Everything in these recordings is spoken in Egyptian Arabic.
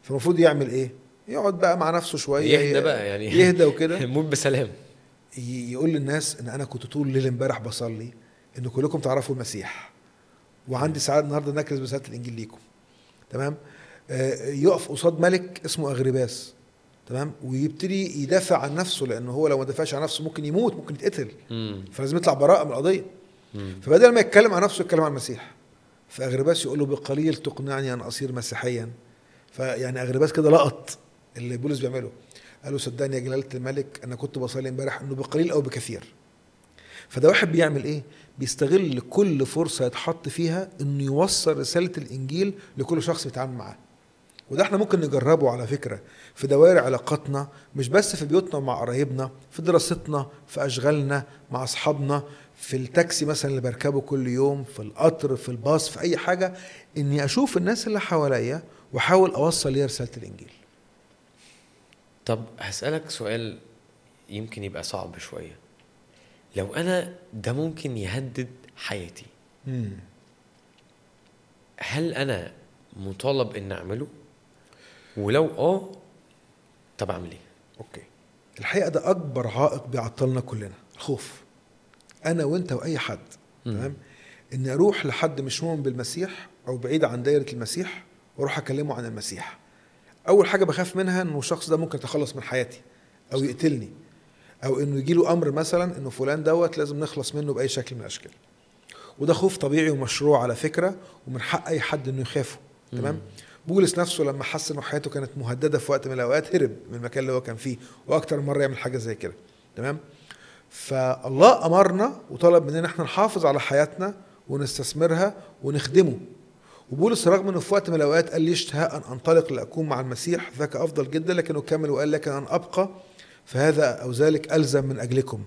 فالمفروض يعمل ايه يقعد بقى مع نفسه شويه يهدى بقى يعني يهدى وكده موت بسلام ي- يقول للناس ان انا كنت طول الليل امبارح بصلي ان كلكم تعرفوا المسيح وعندي سعاده النهارده نكرز برساله الانجيل ليكم تمام آه، يقف قصاد ملك اسمه اغرباس تمام ويبتدي يدافع عن نفسه لانه هو لو ما دافعش عن نفسه ممكن يموت ممكن يتقتل مم. فلازم يطلع براءه من القضيه مم. فبدل ما يتكلم عن نفسه يتكلم عن المسيح فاغرباس يقول له بقليل تقنعني ان اصير مسيحيا فيعني اغرباس كده لقط اللي بولس بيعمله قال له صدقني يا جلاله الملك انا كنت بصلي امبارح انه بقليل او بكثير فده واحد بيعمل ايه بيستغل كل فرصه يتحط فيها انه يوصل رساله الانجيل لكل شخص بيتعامل معاه وده احنا ممكن نجربه على فكره في دوائر علاقاتنا مش بس في بيوتنا مع قرايبنا في دراستنا في اشغالنا مع اصحابنا في التاكسي مثلا اللي بركبه كل يوم في القطر في الباص في اي حاجه اني اشوف الناس اللي حواليا واحاول اوصل ليها رساله الانجيل طب هسألك سؤال يمكن يبقى صعب شوية لو أنا ده ممكن يهدد حياتي هل أنا مطالب إن أعمله؟ ولو آه طب أعمل إيه؟ اوكي الحقيقه ده اكبر عائق بيعطلنا كلنا الخوف انا وانت واي حد مم. تمام اني اروح لحد مش مؤمن بالمسيح او بعيد عن دايره المسيح واروح اكلمه عن المسيح اول حاجه بخاف منها انه الشخص ده ممكن يتخلص من حياتي او يقتلني او انه يجي له امر مثلا انه فلان دوت لازم نخلص منه باي شكل من الاشكال وده خوف طبيعي ومشروع على فكره ومن حق اي حد انه يخافه تمام بولس نفسه لما حس انه حياته كانت مهدده في وقت من الاوقات هرب من المكان اللي هو كان فيه واكتر من مره يعمل حاجه زي كده تمام فالله امرنا وطلب مننا احنا نحافظ على حياتنا ونستثمرها ونخدمه وبولس رغم انه في وقت من الاوقات قال لي اشتهاء ان انطلق لاكون مع المسيح ذاك افضل جدا لكنه كمل وقال لكن ان ابقى فهذا او ذلك الزم من اجلكم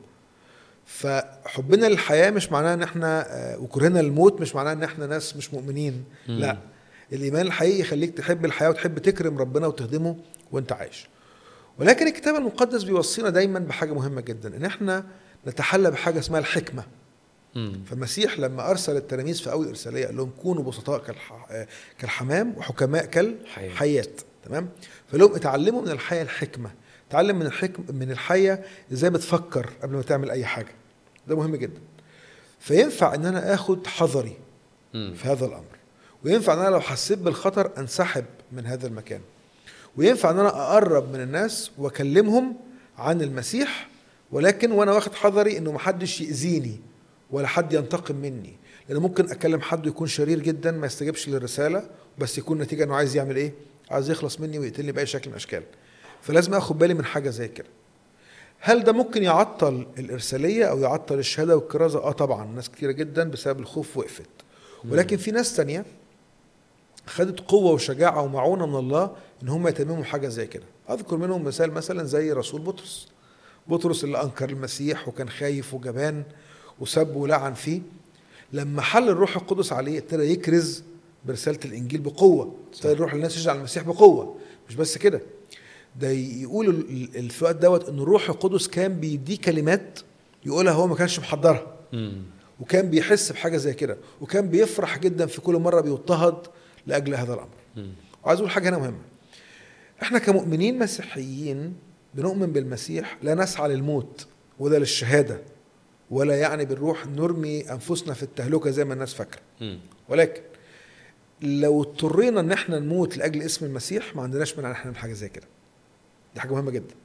فحبنا للحياه مش معناه ان احنا آه، وكرهنا للموت مش معناه ان احنا ناس مش مؤمنين مم. لا الايمان الحقيقي يخليك تحب الحياه وتحب تكرم ربنا وتخدمه وانت عايش ولكن الكتاب المقدس بيوصينا دايما بحاجه مهمه جدا ان احنا نتحلى بحاجه اسمها الحكمه مم. فالمسيح لما ارسل التلاميذ في اول ارساليه قال لهم كونوا بسطاء كالح... آه، كالحمام وحكماء حياة. كالحيات تمام فقال لهم اتعلموا من الحياه الحكمه تعلم من الحكم من الحياه ازاي بتفكر قبل ما تعمل اي حاجه ده مهم جدا فينفع ان انا اخد حذري مم. في هذا الامر وينفع ان انا لو حسيت بالخطر انسحب من هذا المكان وينفع ان انا اقرب من الناس واكلمهم عن المسيح ولكن وانا واخد حذري انه محدش ياذيني ولا حد ينتقم مني لان ممكن اكلم حد يكون شرير جدا ما يستجيبش للرساله بس يكون نتيجه انه عايز يعمل ايه عايز يخلص مني ويقتلني باي شكل من الاشكال فلازم اخد بالي من حاجه زي كده هل ده ممكن يعطل الارساليه او يعطل الشهاده والكرازه اه طبعا ناس كتيره جدا بسبب الخوف وقفت ولكن في ناس تانية خدت قوة وشجاعة ومعونة من الله ان هم يتمموا حاجة زي كده اذكر منهم مثال مثلا زي رسول بطرس بطرس اللي انكر المسيح وكان خايف وجبان وسب ولعن فيه لما حل الروح القدس عليه ابتدى يكرز برسالة الانجيل بقوة ابتدى الروح الناس يشجع المسيح بقوة مش بس كده ده يقول ال- ال- في الوقت دوت ان الروح القدس كان بيديه كلمات يقولها هو ما كانش محضرها مم. وكان بيحس بحاجه زي كده وكان بيفرح جدا في كل مره بيضطهد لاجل هذا الامر مم. وعايز اقول حاجه هنا مهمه احنا كمؤمنين مسيحيين بنؤمن بالمسيح لا نسعى للموت ولا للشهاده ولا يعني بنروح نرمي انفسنا في التهلكه زي ما الناس فاكره مم. ولكن لو اضطرينا ان احنا نموت لاجل اسم المسيح ما عندناش مانع ان احنا نعمل حاجه زي كده دي حاجه مهمه جدا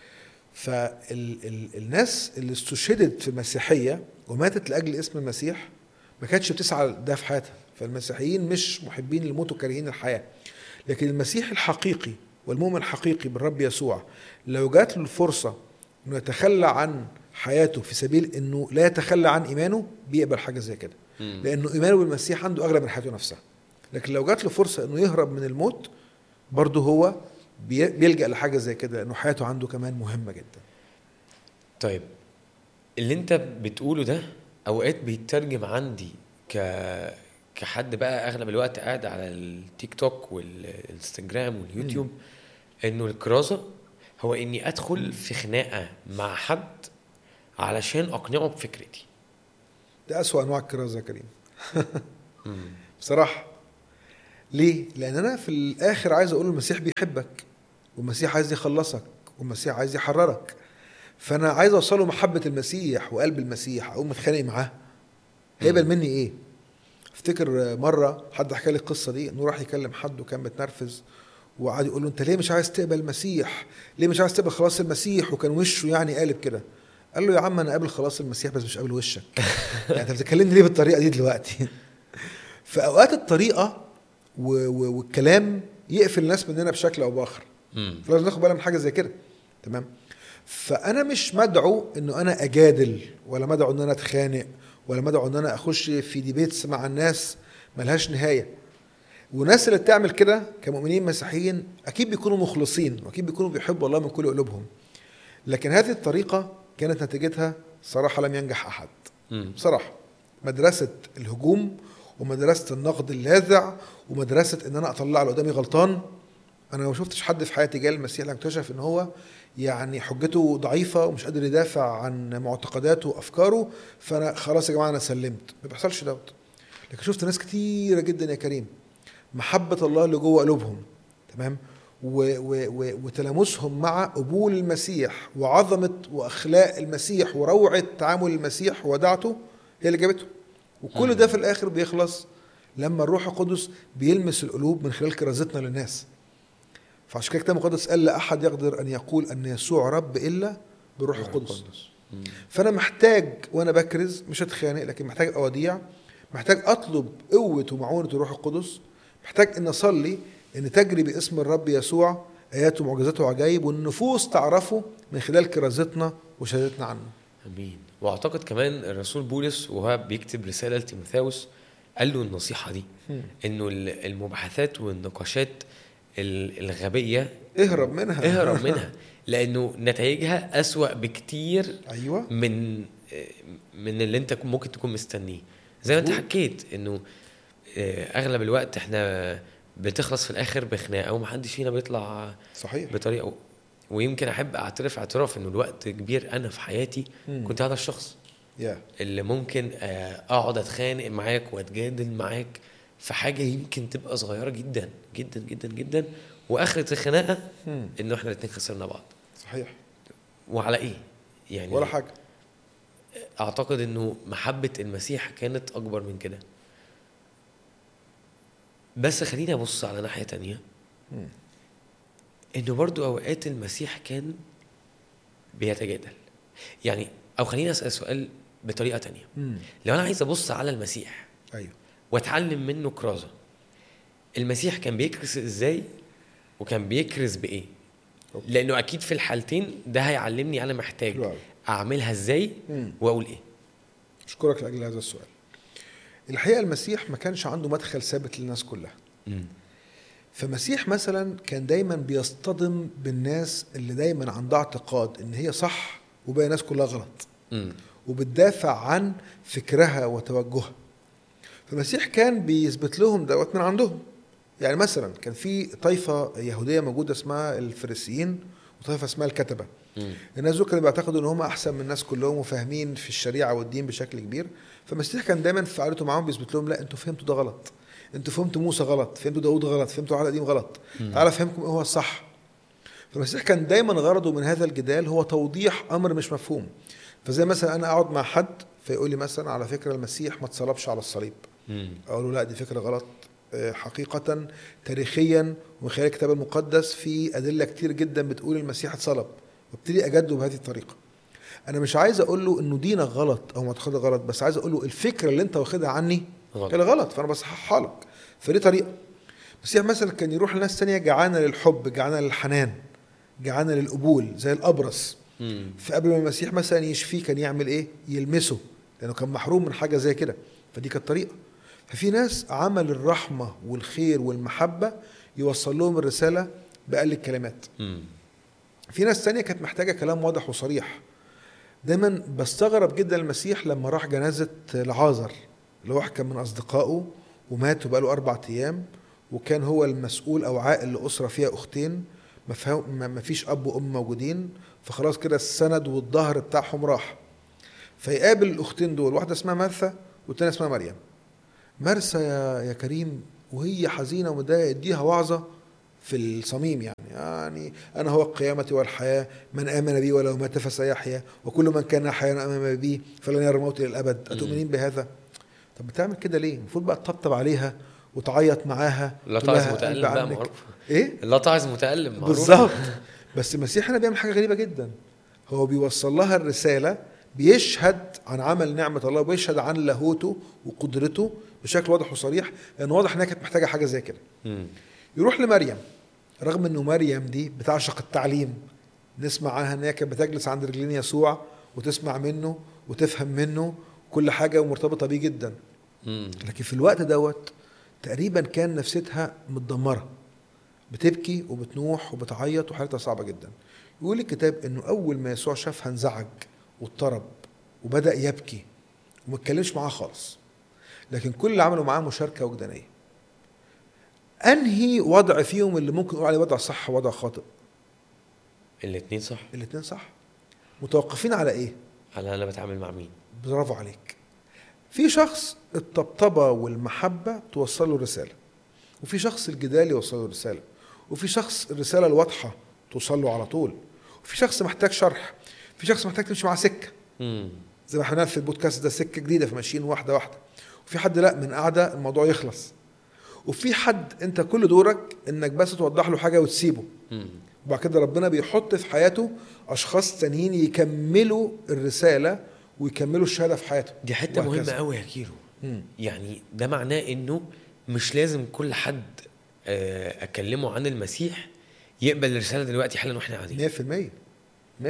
فالناس اللي استشهدت في المسيحيه وماتت لاجل اسم المسيح ما كانتش بتسعى ده في حياتها فالمسيحيين مش محبين للموت وكارهين الحياه لكن المسيح الحقيقي والمؤمن الحقيقي بالرب يسوع لو جات له الفرصه انه يتخلى عن حياته في سبيل انه لا يتخلى عن ايمانه بيقبل حاجه زي كده مم. لانه ايمانه بالمسيح عنده اغلى من حياته نفسها لكن لو جات له فرصه انه يهرب من الموت برضه هو بي- بيلجا لحاجه زي كده لانه حياته عنده كمان مهمه جدا طيب اللي انت بتقوله ده اوقات بيترجم عندي ك كحد بقى اغلب الوقت قاعد على التيك توك والانستجرام واليوتيوب انه الكرازه هو اني ادخل في خناقه مع حد علشان اقنعه بفكرتي ده اسوا انواع الكرازه يا كريم بصراحه ليه؟ لان انا في الاخر عايز اقول المسيح بيحبك والمسيح عايز يخلصك والمسيح عايز يحررك فانا عايز اوصله محبه المسيح وقلب المسيح اقوم متخانق معاه هيقبل مني ايه؟ افتكر مره حد حكى لي القصه دي انه راح يكلم حد وكان متنرفز وقعد يقول له انت ليه مش عايز تقبل المسيح؟ ليه مش عايز تقبل خلاص المسيح؟ وكان وشه يعني قالب كده. قال له يا عم انا قابل خلاص المسيح بس مش قابل وشك. يعني انت بتكلمني ليه بالطريقه دي دلوقتي؟ في اوقات الطريقه و- و- والكلام يقفل الناس مننا بشكل او باخر. مم. فلازم ناخد بالنا من حاجه زي كده. تمام؟ فانا مش مدعو انه انا اجادل ولا مدعو ان انا اتخانق ولا مدعو ان انا اخش في ديبيتس مع الناس ملهاش نهايه والناس اللي بتعمل كده كمؤمنين مسيحيين اكيد بيكونوا مخلصين واكيد بيكونوا بيحبوا الله من كل قلوبهم لكن هذه الطريقه كانت نتيجتها صراحه لم ينجح احد مم. بصراحه مدرسه الهجوم ومدرسه النقد اللاذع ومدرسه ان انا اطلع اللي قدامي غلطان انا ما شفتش حد في حياتي جاي المسيح لما اكتشف ان هو يعني حجته ضعيفه ومش قادر يدافع عن معتقداته وافكاره فانا خلاص يا جماعه انا سلمت ما بيحصلش دوت لكن شفت ناس كتيره جدا يا كريم محبه الله اللي جوه قلوبهم تمام و و و وتلامسهم مع قبول المسيح وعظمه واخلاق المسيح وروعه تعامل المسيح ودعته هي اللي جابته وكل ده في الاخر بيخلص لما الروح القدس بيلمس القلوب من خلال كرازتنا للناس فعشان كده الكتاب المقدس قال لا احد يقدر ان يقول ان يسوع رب الا بالروح القدس مم. فانا محتاج وانا بكرز مش اتخانق لكن محتاج اوديع محتاج اطلب قوه ومعونه الروح القدس محتاج ان اصلي ان تجري باسم الرب يسوع ايات ومعجزات وعجائب والنفوس تعرفه من خلال كرازتنا وشهادتنا عنه امين واعتقد كمان الرسول بولس وهو بيكتب رساله لتيموثاوس قال له النصيحه دي انه ال- المباحثات والنقاشات ال- الغبيه اهرب منها اهرب منها لانه نتائجها اسوا بكتير ايوه من من اللي انت ممكن تكون مستنيه زي ما انت مظبوط. حكيت انه آه، اغلب الوقت احنا بتخلص في الاخر بخناقه ومحدش فينا بيطلع صحيح بطريقه ويمكن احب اعترف اعتراف انه الوقت كبير انا في حياتي مم. كنت هذا الشخص يا اللي ممكن آه، اقعد اتخانق معاك واتجادل معاك في حاجه يمكن تبقى صغيره جدا جدا جدا جدا واخره الخناقه مم. انه احنا الاتنين خسرنا بعض صحيح وعلى ايه؟ يعني ولا حاجه اعتقد انه محبه المسيح كانت اكبر من كده بس خليني ابص على ناحيه تانية مم. انه برضو اوقات المسيح كان بيتجادل يعني او خليني اسال سؤال بطريقه تانية مم. لو انا عايز ابص على المسيح ايوه واتعلم منه كرازه المسيح كان بيكرز ازاي وكان بيكرز بايه أوكي. لانه اكيد في الحالتين ده هيعلمني انا محتاج حلو أوي. اعملها ازاي مم. واقول ايه اشكرك لاجل هذا السؤال الحقيقه المسيح ما كانش عنده مدخل ثابت للناس كلها مم. فمسيح مثلا كان دايما بيصطدم بالناس اللي دايما عندها اعتقاد ان هي صح وباقي الناس كلها غلط مم. وبتدافع عن فكرها وتوجهها فالمسيح كان بيثبت لهم دوت من عندهم يعني مثلا كان في طائفه يهوديه موجوده اسمها الفريسيين وطائفه اسمها الكتبه مم. الناس دول كانوا بيعتقدوا ان هم احسن من الناس كلهم وفاهمين في الشريعه والدين بشكل كبير فالمسيح كان دايما في قعدته معاهم بيثبت لهم لا انتوا فهمتوا ده غلط انتوا فهمتوا موسى غلط فهمتوا داود غلط فهمتوا العهد القديم غلط تعالى افهمكم ايه هو الصح فالمسيح كان دايما غرضه من هذا الجدال هو توضيح امر مش مفهوم فزي مثلا انا اقعد مع حد فيقول لي مثلا على فكره المسيح ما اتصلبش على الصليب مم. اقول له لا دي فكره غلط آه، حقيقة تاريخيا ومن خلال الكتاب المقدس في أدلة كتير جدا بتقول المسيح اتصلب وابتدي أجده بهذه الطريقة أنا مش عايز أقول له إنه دينك غلط أو معتقدك غلط بس عايز أقول له الفكرة اللي أنت واخدها عني غلط. هي غلط فأنا بصححها لك فدي طريقة المسيح مثلا كان يروح لناس تانية جعانة للحب جعانة للحنان جعانة للقبول زي الأبرص مم. فقبل ما المسيح مثلا يشفيه كان يعمل ايه؟ يلمسه لانه كان محروم من حاجه زي كده فدي كانت طريقه ففي ناس عمل الرحمه والخير والمحبه يوصل لهم الرساله باقل الكلمات مم. في ناس تانية كانت محتاجه كلام واضح وصريح دايما بستغرب جدا المسيح لما راح جنازه لعازر اللي هو واحد كان من اصدقائه ومات وبقاله اربع ايام وكان هو المسؤول او عائل لاسره فيها اختين ما فيها- ما ما فيش اب وام موجودين فخلاص كده السند والظهر بتاعهم راح فيقابل الاختين دول واحده اسمها مرثا والتانيه اسمها مريم مرثا يا يا كريم وهي حزينه ومتضايقه يديها وعظه في الصميم يعني يعني انا هو القيامه والحياه من امن بي ولو مات فسيحيا وكل من كان حيا امام بي فلن يرى الموت الى الابد اتؤمنين بهذا طب بتعمل كده ليه المفروض بقى تطبطب عليها وتعيط معاها لا تقول لها تعز متألم قلب بقى عنك. معروف ايه لا تعز متألم معروف بالظبط بس المسيح هنا بيعمل حاجه غريبه جدا هو بيوصل لها الرساله بيشهد عن عمل نعمه الله وبيشهد عن لاهوته وقدرته بشكل واضح وصريح لان واضح انها كانت محتاجه حاجه زي كده مم. يروح لمريم رغم انه مريم دي بتعشق التعليم نسمع عنها ان هي كانت بتجلس عند رجلين يسوع وتسمع منه وتفهم منه كل حاجه ومرتبطه بيه جدا مم. لكن في الوقت دوت تقريبا كان نفسيتها متدمره بتبكي وبتنوح وبتعيط وحالتها صعبه جدا يقول الكتاب انه اول ما يسوع شافها انزعج واضطرب وبدا يبكي وما اتكلمش معاها خالص لكن كل اللي عملوا معاه مشاركه وجدانيه انهي وضع فيهم اللي ممكن نقول عليه وضع صح ووضع خاطئ الاتنين صح الاثنين صح متوقفين على ايه على انا بتعامل مع مين برافو عليك في شخص الطبطبة والمحبة توصل له رسالة وفي شخص الجدال يوصل له رسالة وفي شخص الرسالة الواضحة توصل له على طول وفي شخص محتاج شرح في شخص محتاج تمشي معاه سكة مم. زي ما احنا في البودكاست ده سكة جديدة فماشيين واحدة واحدة وفي حد لا من قاعدة الموضوع يخلص وفي حد انت كل دورك انك بس توضح له حاجة وتسيبه مم. وبعد كده ربنا بيحط في حياته اشخاص تانيين يكملوا الرسالة ويكملوا الشهادة في حياته دي حته مهمه وهكذا. قوي يا كيرو مم. يعني ده معناه انه مش لازم كل حد آه، اكلمه عن المسيح يقبل الرساله دلوقتي حالا واحنا قاعدين 100% 100%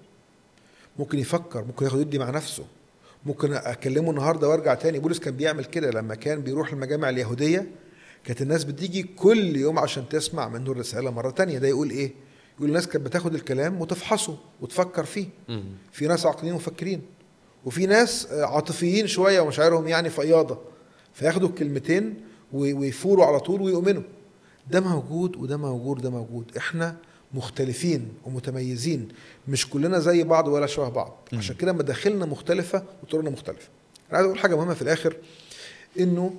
ممكن يفكر ممكن ياخد يدي مع نفسه ممكن اكلمه النهارده وارجع تاني بولس كان بيعمل كده لما كان بيروح المجامع اليهوديه كانت الناس بتيجي كل يوم عشان تسمع منه الرساله مره تانية ده يقول ايه يقول الناس كانت بتاخد الكلام وتفحصه وتفكر فيه مم. في ناس عاقلين ومفكرين وفي ناس آه، عاطفيين شويه ومشاعرهم يعني فياضه فياخدوا الكلمتين وي- ويفوروا على طول ويؤمنوا ده موجود وده موجود وده موجود احنا مختلفين ومتميزين مش كلنا زي بعض ولا شبه بعض مم. عشان كده مداخلنا مختلفه وطرقنا مختلفه انا عايز اقول حاجه مهمه في الاخر انه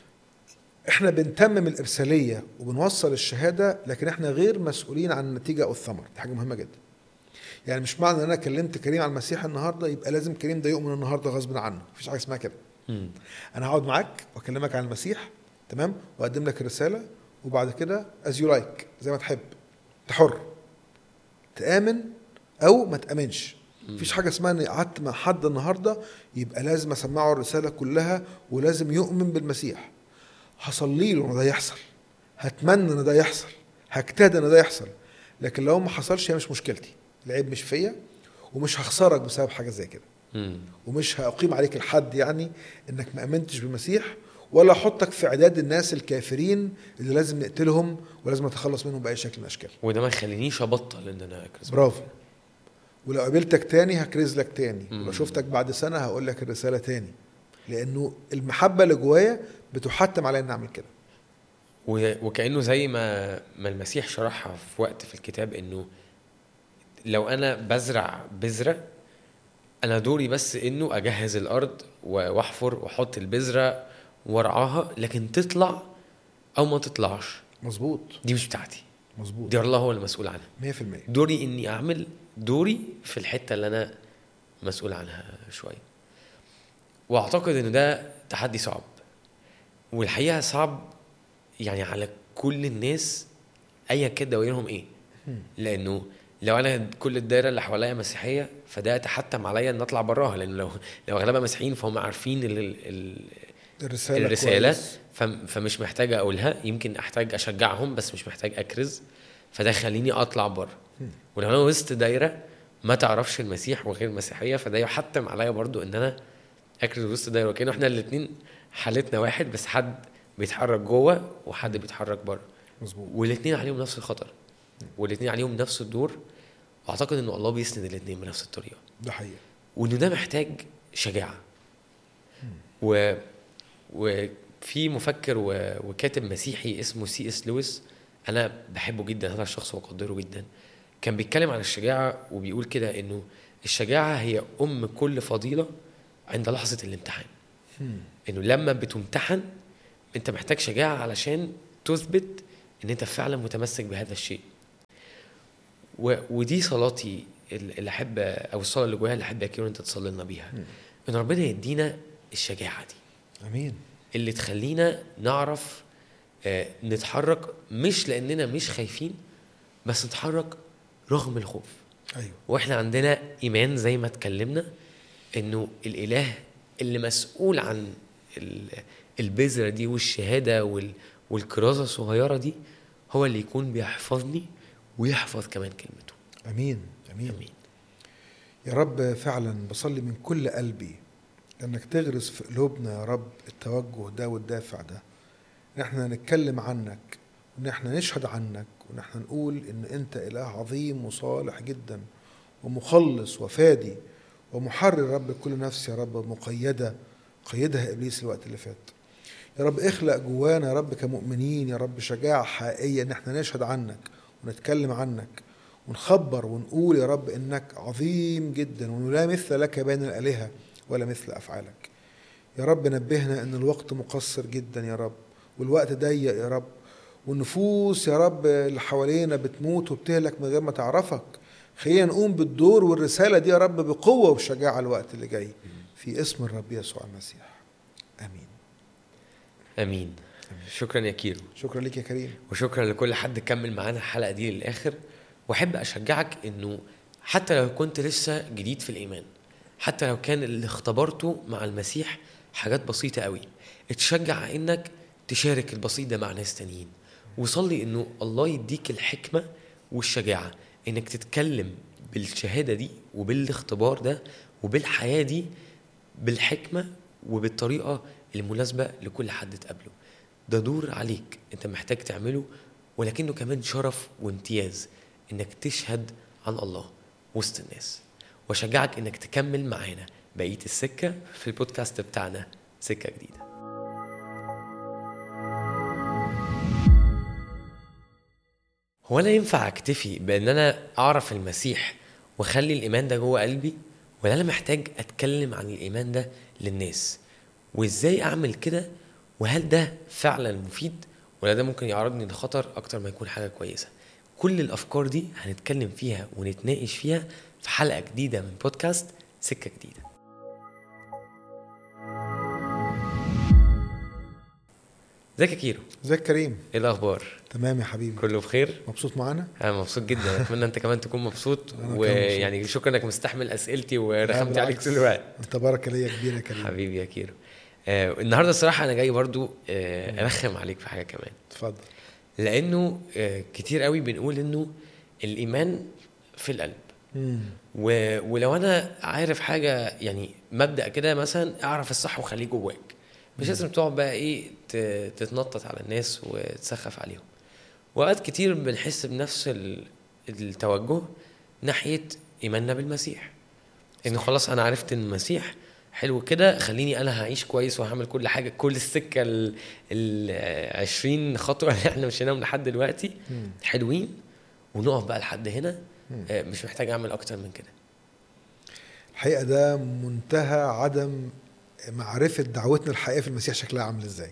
احنا بنتمم الارساليه وبنوصل الشهاده لكن احنا غير مسؤولين عن النتيجه او الثمر دي حاجه مهمه جدا يعني مش معنى ان انا كلمت كريم عن المسيح النهارده يبقى لازم كريم ده يؤمن النهارده غصب عنه مفيش حاجه اسمها كده مم. انا هقعد معاك واكلمك عن المسيح تمام واقدم لك الرساله وبعد كده از يو لايك زي ما تحب انت حر تامن او ما تامنش مفيش حاجه اسمها اني قعدت مع حد النهارده يبقى لازم اسمعه الرساله كلها ولازم يؤمن بالمسيح هصلي له ان ده يحصل هتمنى ان ده يحصل هجتهد ان ده يحصل لكن لو ما حصلش هي مش مشكلتي العيب مش فيا ومش هخسرك بسبب حاجه زي كده مم. ومش هقيم عليك الحد يعني انك ما امنتش بالمسيح ولا احطك في اعداد الناس الكافرين اللي لازم نقتلهم ولازم نتخلص منهم باي شكل من الاشكال وده ما يخلينيش ابطل ان انا اكرز برافو ولو قابلتك تاني هكرز لك تاني مم. ولو شفتك بعد سنه هقول لك الرساله تاني لانه المحبه اللي جوايا بتحتم عليا اني اعمل كده و- وكانه زي ما ما المسيح شرحها في وقت في الكتاب انه لو انا بزرع بذره انا دوري بس انه اجهز الارض و- واحفر واحط البذره وارعاها لكن تطلع او ما تطلعش مظبوط دي مش بتاعتي مظبوط دي الله هو المسؤول عنها 100% دوري اني اعمل دوري في الحته اللي انا مسؤول عنها شويه واعتقد ان ده تحدي صعب والحقيقه صعب يعني على كل الناس ايا كان دوائرهم ايه مم. لانه لو انا كل الدايره اللي حواليا مسيحيه فده يتحتم عليا ان اطلع براها لان لو لو اغلبها مسيحيين فهم عارفين ال ال الرساله الرساله كويس. فم- فمش محتاج اقولها يمكن احتاج اشجعهم بس مش محتاج اكرز فده خليني اطلع بره مم. ولو انا وسط دايره ما تعرفش المسيح وغير المسيحيه فده يحتم عليا برضو ان انا اكرز وسط دايره وكانه احنا الاثنين حالتنا واحد بس حد بيتحرك جوه وحد بيتحرك بره مظبوط والاثنين عليهم نفس الخطر والاثنين عليهم نفس الدور واعتقد ان الله بيسند الاثنين بنفس الطريقه ده حقيقه وان ده محتاج شجاعه و وفي مفكر و... وكاتب مسيحي اسمه سي اس لويس انا بحبه جدا هذا الشخص واقدره جدا كان بيتكلم عن الشجاعه وبيقول كده انه الشجاعه هي ام كل فضيله عند لحظه الامتحان مم. انه لما بتمتحن انت محتاج شجاعه علشان تثبت ان انت فعلا متمسك بهذا الشيء و... ودي صلاتي اللي احب او الصلاه اللي جوايا اللي احب يا كيرو انت تصلي لنا بيها ان ربنا يدينا الشجاعه دي امين اللي تخلينا نعرف آه، نتحرك مش لاننا مش خايفين بس نتحرك رغم الخوف ايوه واحنا عندنا ايمان زي ما اتكلمنا انه الاله اللي مسؤول عن ال- البذره دي والشهاده وال- والكرازه الصغيره دي هو اللي يكون بيحفظني ويحفظ كمان كلمته امين امين, امين يا رب فعلا بصلي من كل قلبي انك تغرس في قلوبنا يا رب التوجه ده والدافع ده ان احنا نتكلم عنك وان احنا نشهد عنك وان احنا نقول ان انت اله عظيم وصالح جدا ومخلص وفادي ومحرر يا رب كل نفس يا رب مقيده قيدها ابليس الوقت اللي فات يا رب اخلق جوانا يا رب كمؤمنين يا رب شجاعه حقيقيه ان احنا نشهد عنك ونتكلم عنك ونخبر ونقول يا رب انك عظيم جدا وانه لا مثل لك بين الالهه ولا مثل افعالك يا رب نبهنا ان الوقت مقصر جدا يا رب والوقت ضيق يا رب والنفوس يا رب اللي حوالينا بتموت وبتهلك من غير ما تعرفك خلينا نقوم بالدور والرساله دي يا رب بقوه وبشجاعه الوقت اللي جاي في اسم الرب يسوع المسيح امين امين شكرا يا كيرو شكرا لك يا كريم وشكرا لكل حد كمل معانا الحلقه دي للاخر واحب اشجعك انه حتى لو كنت لسه جديد في الايمان حتى لو كان اللي اختبرته مع المسيح حاجات بسيطه قوي اتشجع انك تشارك البسيط ده مع ناس تانيين وصلي انه الله يديك الحكمه والشجاعه انك تتكلم بالشهاده دي وبالاختبار ده وبالحياه دي بالحكمه وبالطريقه المناسبه لكل حد تقابله ده دور عليك انت محتاج تعمله ولكنه كمان شرف وامتياز انك تشهد عن الله وسط الناس واشجعك انك تكمل معانا بقيه السكه في البودكاست بتاعنا سكه جديده هو انا ينفع اكتفي بان انا اعرف المسيح واخلي الايمان ده جوه قلبي ولا انا محتاج اتكلم عن الايمان ده للناس وازاي اعمل كده وهل ده فعلا مفيد ولا ده ممكن يعرضني لخطر اكتر ما يكون حاجه كويسه كل الافكار دي هنتكلم فيها ونتناقش فيها في حلقه جديده من بودكاست سكه جديده ازيك يا كيرو ازيك كريم ايه الاخبار تمام يا حبيبي كله بخير مبسوط معانا انا مبسوط جدا اتمنى انت كمان تكون مبسوط أنا كمان ويعني شكرا انك مستحمل اسئلتي ورخمت بالعكس. عليك طول الوقت انت بركه ليا كبيره يا كريم حبيبي يا كيرو آه النهارده الصراحه انا جاي برضو آه ارخم عليك في حاجه كمان اتفضل لانه آه كتير قوي بنقول انه الايمان في القلب مم. و... ولو انا عارف حاجه يعني مبدا كده مثلا اعرف الصح وخليه جواك مش لازم تقعد بقى ايه ت... تتنطط على الناس وتسخف عليهم وقت كتير بنحس بنفس ال... التوجه ناحيه ايماننا بالمسيح انه خلاص انا عرفت ان المسيح حلو كده خليني انا هعيش كويس وهعمل كل حاجه كل السكه ال ال 20 خطوه اللي احنا مشيناهم لحد دلوقتي مم. حلوين ونقف بقى لحد هنا مم. آه، مش محتاج اعمل اكتر من كده الحقيقه ده منتهى عدم معرفه دعوتنا الحقيقيه في المسيح شكلها عامل ازاي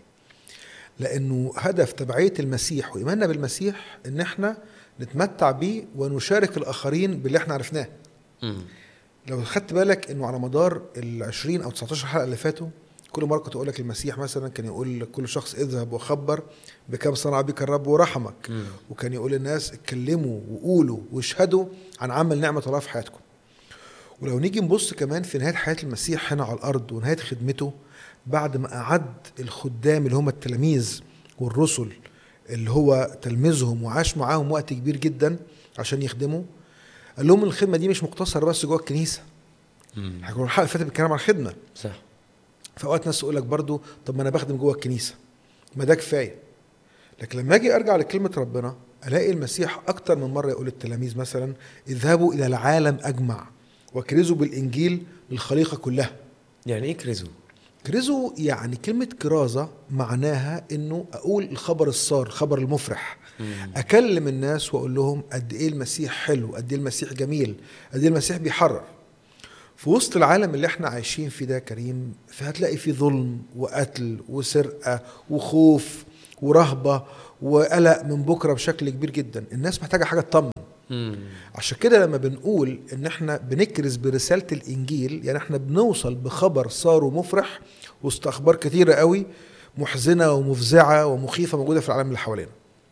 لانه هدف تبعيه المسيح وايماننا بالمسيح ان احنا نتمتع بيه ونشارك الاخرين باللي احنا عرفناه مم. لو خدت بالك انه على مدار ال 20 او 19 حلقه اللي فاتوا كل مره كنت اقول لك المسيح مثلا كان يقول لكل شخص اذهب وخبر بكم صنع بك الرب ورحمك مم. وكان يقول للناس اتكلموا وقولوا واشهدوا عن عمل نعمه الله في حياتكم ولو نيجي نبص كمان في نهايه حياه المسيح هنا على الارض ونهايه خدمته بعد ما اعد الخدام اللي هم التلاميذ والرسل اللي هو تلميذهم وعاش معاهم وقت كبير جدا عشان يخدموا قال لهم الخدمه دي مش مقتصره بس جوه الكنيسه مم. احنا كنا الحلقه اللي فاتت بنتكلم عن الخدمه صح فاوقات ناس تقول لك برضو طب ما انا بخدم جوه الكنيسه ما ده كفايه لكن لما اجي ارجع لكلمه ربنا الاقي المسيح اكتر من مره يقول للتلاميذ مثلا اذهبوا الى العالم اجمع وكرزوا بالانجيل للخليقه كلها يعني ايه كريزو كرزوا يعني كلمه كرازه معناها انه اقول الخبر السار الخبر المفرح اكلم الناس واقول لهم قد ايه المسيح حلو قد ايه المسيح جميل قد ايه المسيح بيحرر في وسط العالم اللي احنا عايشين فيه ده يا كريم فهتلاقي فيه ظلم وقتل وسرقه وخوف ورهبه وقلق من بكره بشكل كبير جدا الناس محتاجه حاجه تطمن مم. عشان كده لما بنقول ان احنا بنكرز برساله الانجيل يعني احنا بنوصل بخبر صار مفرح وسط اخبار كتيره قوي محزنه ومفزعه ومخيفه موجوده في العالم اللي حوالينا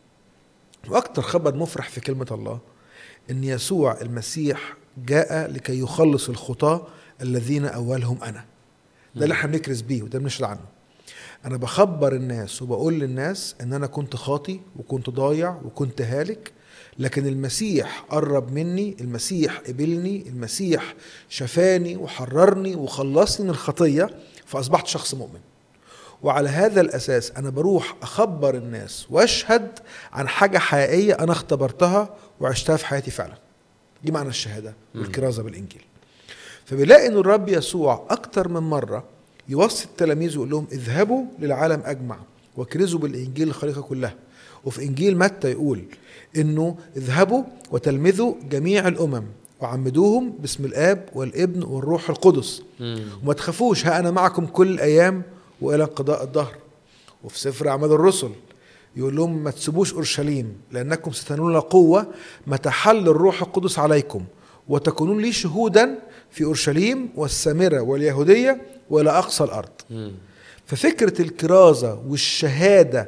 واكتر خبر مفرح في كلمه الله ان يسوع المسيح جاء لكي يخلص الخطاه الذين اولهم انا ده اللي احنا بنكرز بيه وده بنشهد عنه انا بخبر الناس وبقول للناس ان انا كنت خاطي وكنت ضايع وكنت هالك لكن المسيح قرب مني المسيح قبلني المسيح شفاني وحررني وخلصني من الخطيه فاصبحت شخص مؤمن وعلى هذا الاساس انا بروح اخبر الناس واشهد عن حاجه حقيقيه انا اختبرتها وعشتها في حياتي فعلا دي معنى الشهاده والكرازه بالانجيل فبنلاقي ان الرب يسوع اكتر من مره يوصي التلاميذ ويقول لهم اذهبوا للعالم اجمع واكرزوا بالانجيل الخليقه كلها وفي انجيل متى يقول انه اذهبوا وتلمذوا جميع الامم وعمدوهم باسم الاب والابن والروح القدس مم. وما تخافوش ها انا معكم كل الايام والى انقضاء الدهر وفي سفر اعمال الرسل يقول لهم ما تسيبوش اورشليم لانكم ستنالون قوه متى حل الروح القدس عليكم وتكونون لي شهودا في اورشليم والسامره واليهوديه والى اقصى الارض مم. ففكره الكرازه والشهاده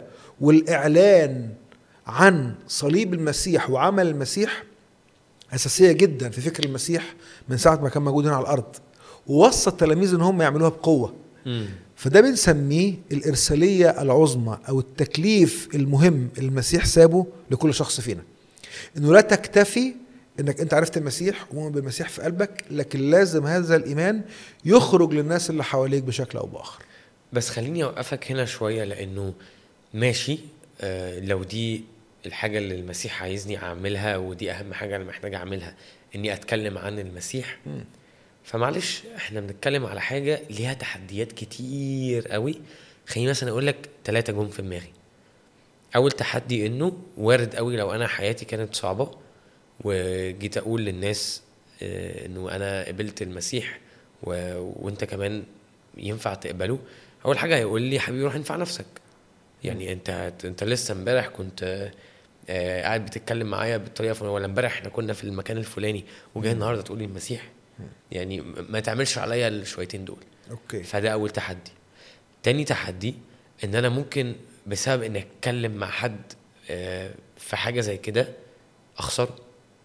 والاعلان عن صليب المسيح وعمل المسيح اساسيه جدا في فكر المسيح من ساعه ما كان موجود هنا على الارض ووصى التلاميذ ان هم يعملوها بقوه مم. فده بنسميه الإرسالية العظمى أو التكليف المهم اللي المسيح سابه لكل شخص فينا إنه لا تكتفي إنك أنت عرفت المسيح ومؤمن بالمسيح في قلبك لكن لازم هذا الإيمان يخرج للناس اللي حواليك بشكل أو بآخر بس خليني اوقفك هنا شويه لانه ماشي آه لو دي الحاجه اللي المسيح عايزني اعملها ودي اهم حاجه انا محتاج اعملها اني اتكلم عن المسيح مم. فمعلش احنا بنتكلم على حاجه ليها تحديات كتير قوي خليني مثلا اقول لك ثلاثه جم في دماغي اول تحدي انه وارد قوي لو انا حياتي كانت صعبه وجيت اقول للناس آه، انه انا قبلت المسيح و... وانت كمان ينفع تقبله اول حاجه هيقول لي حبيبي روح انفع نفسك يعني انت انت لسه امبارح كنت آه، قاعد بتتكلم معايا بالطريقه الفلانيه ولا امبارح احنا كنا في المكان الفلاني وجاي النهارده تقول لي المسيح يعني ما تعملش عليا الشويتين دول أوكي فده اول تحدي تاني تحدي ان انا ممكن بسبب اني اتكلم مع حد آه، في حاجه زي كده اخسره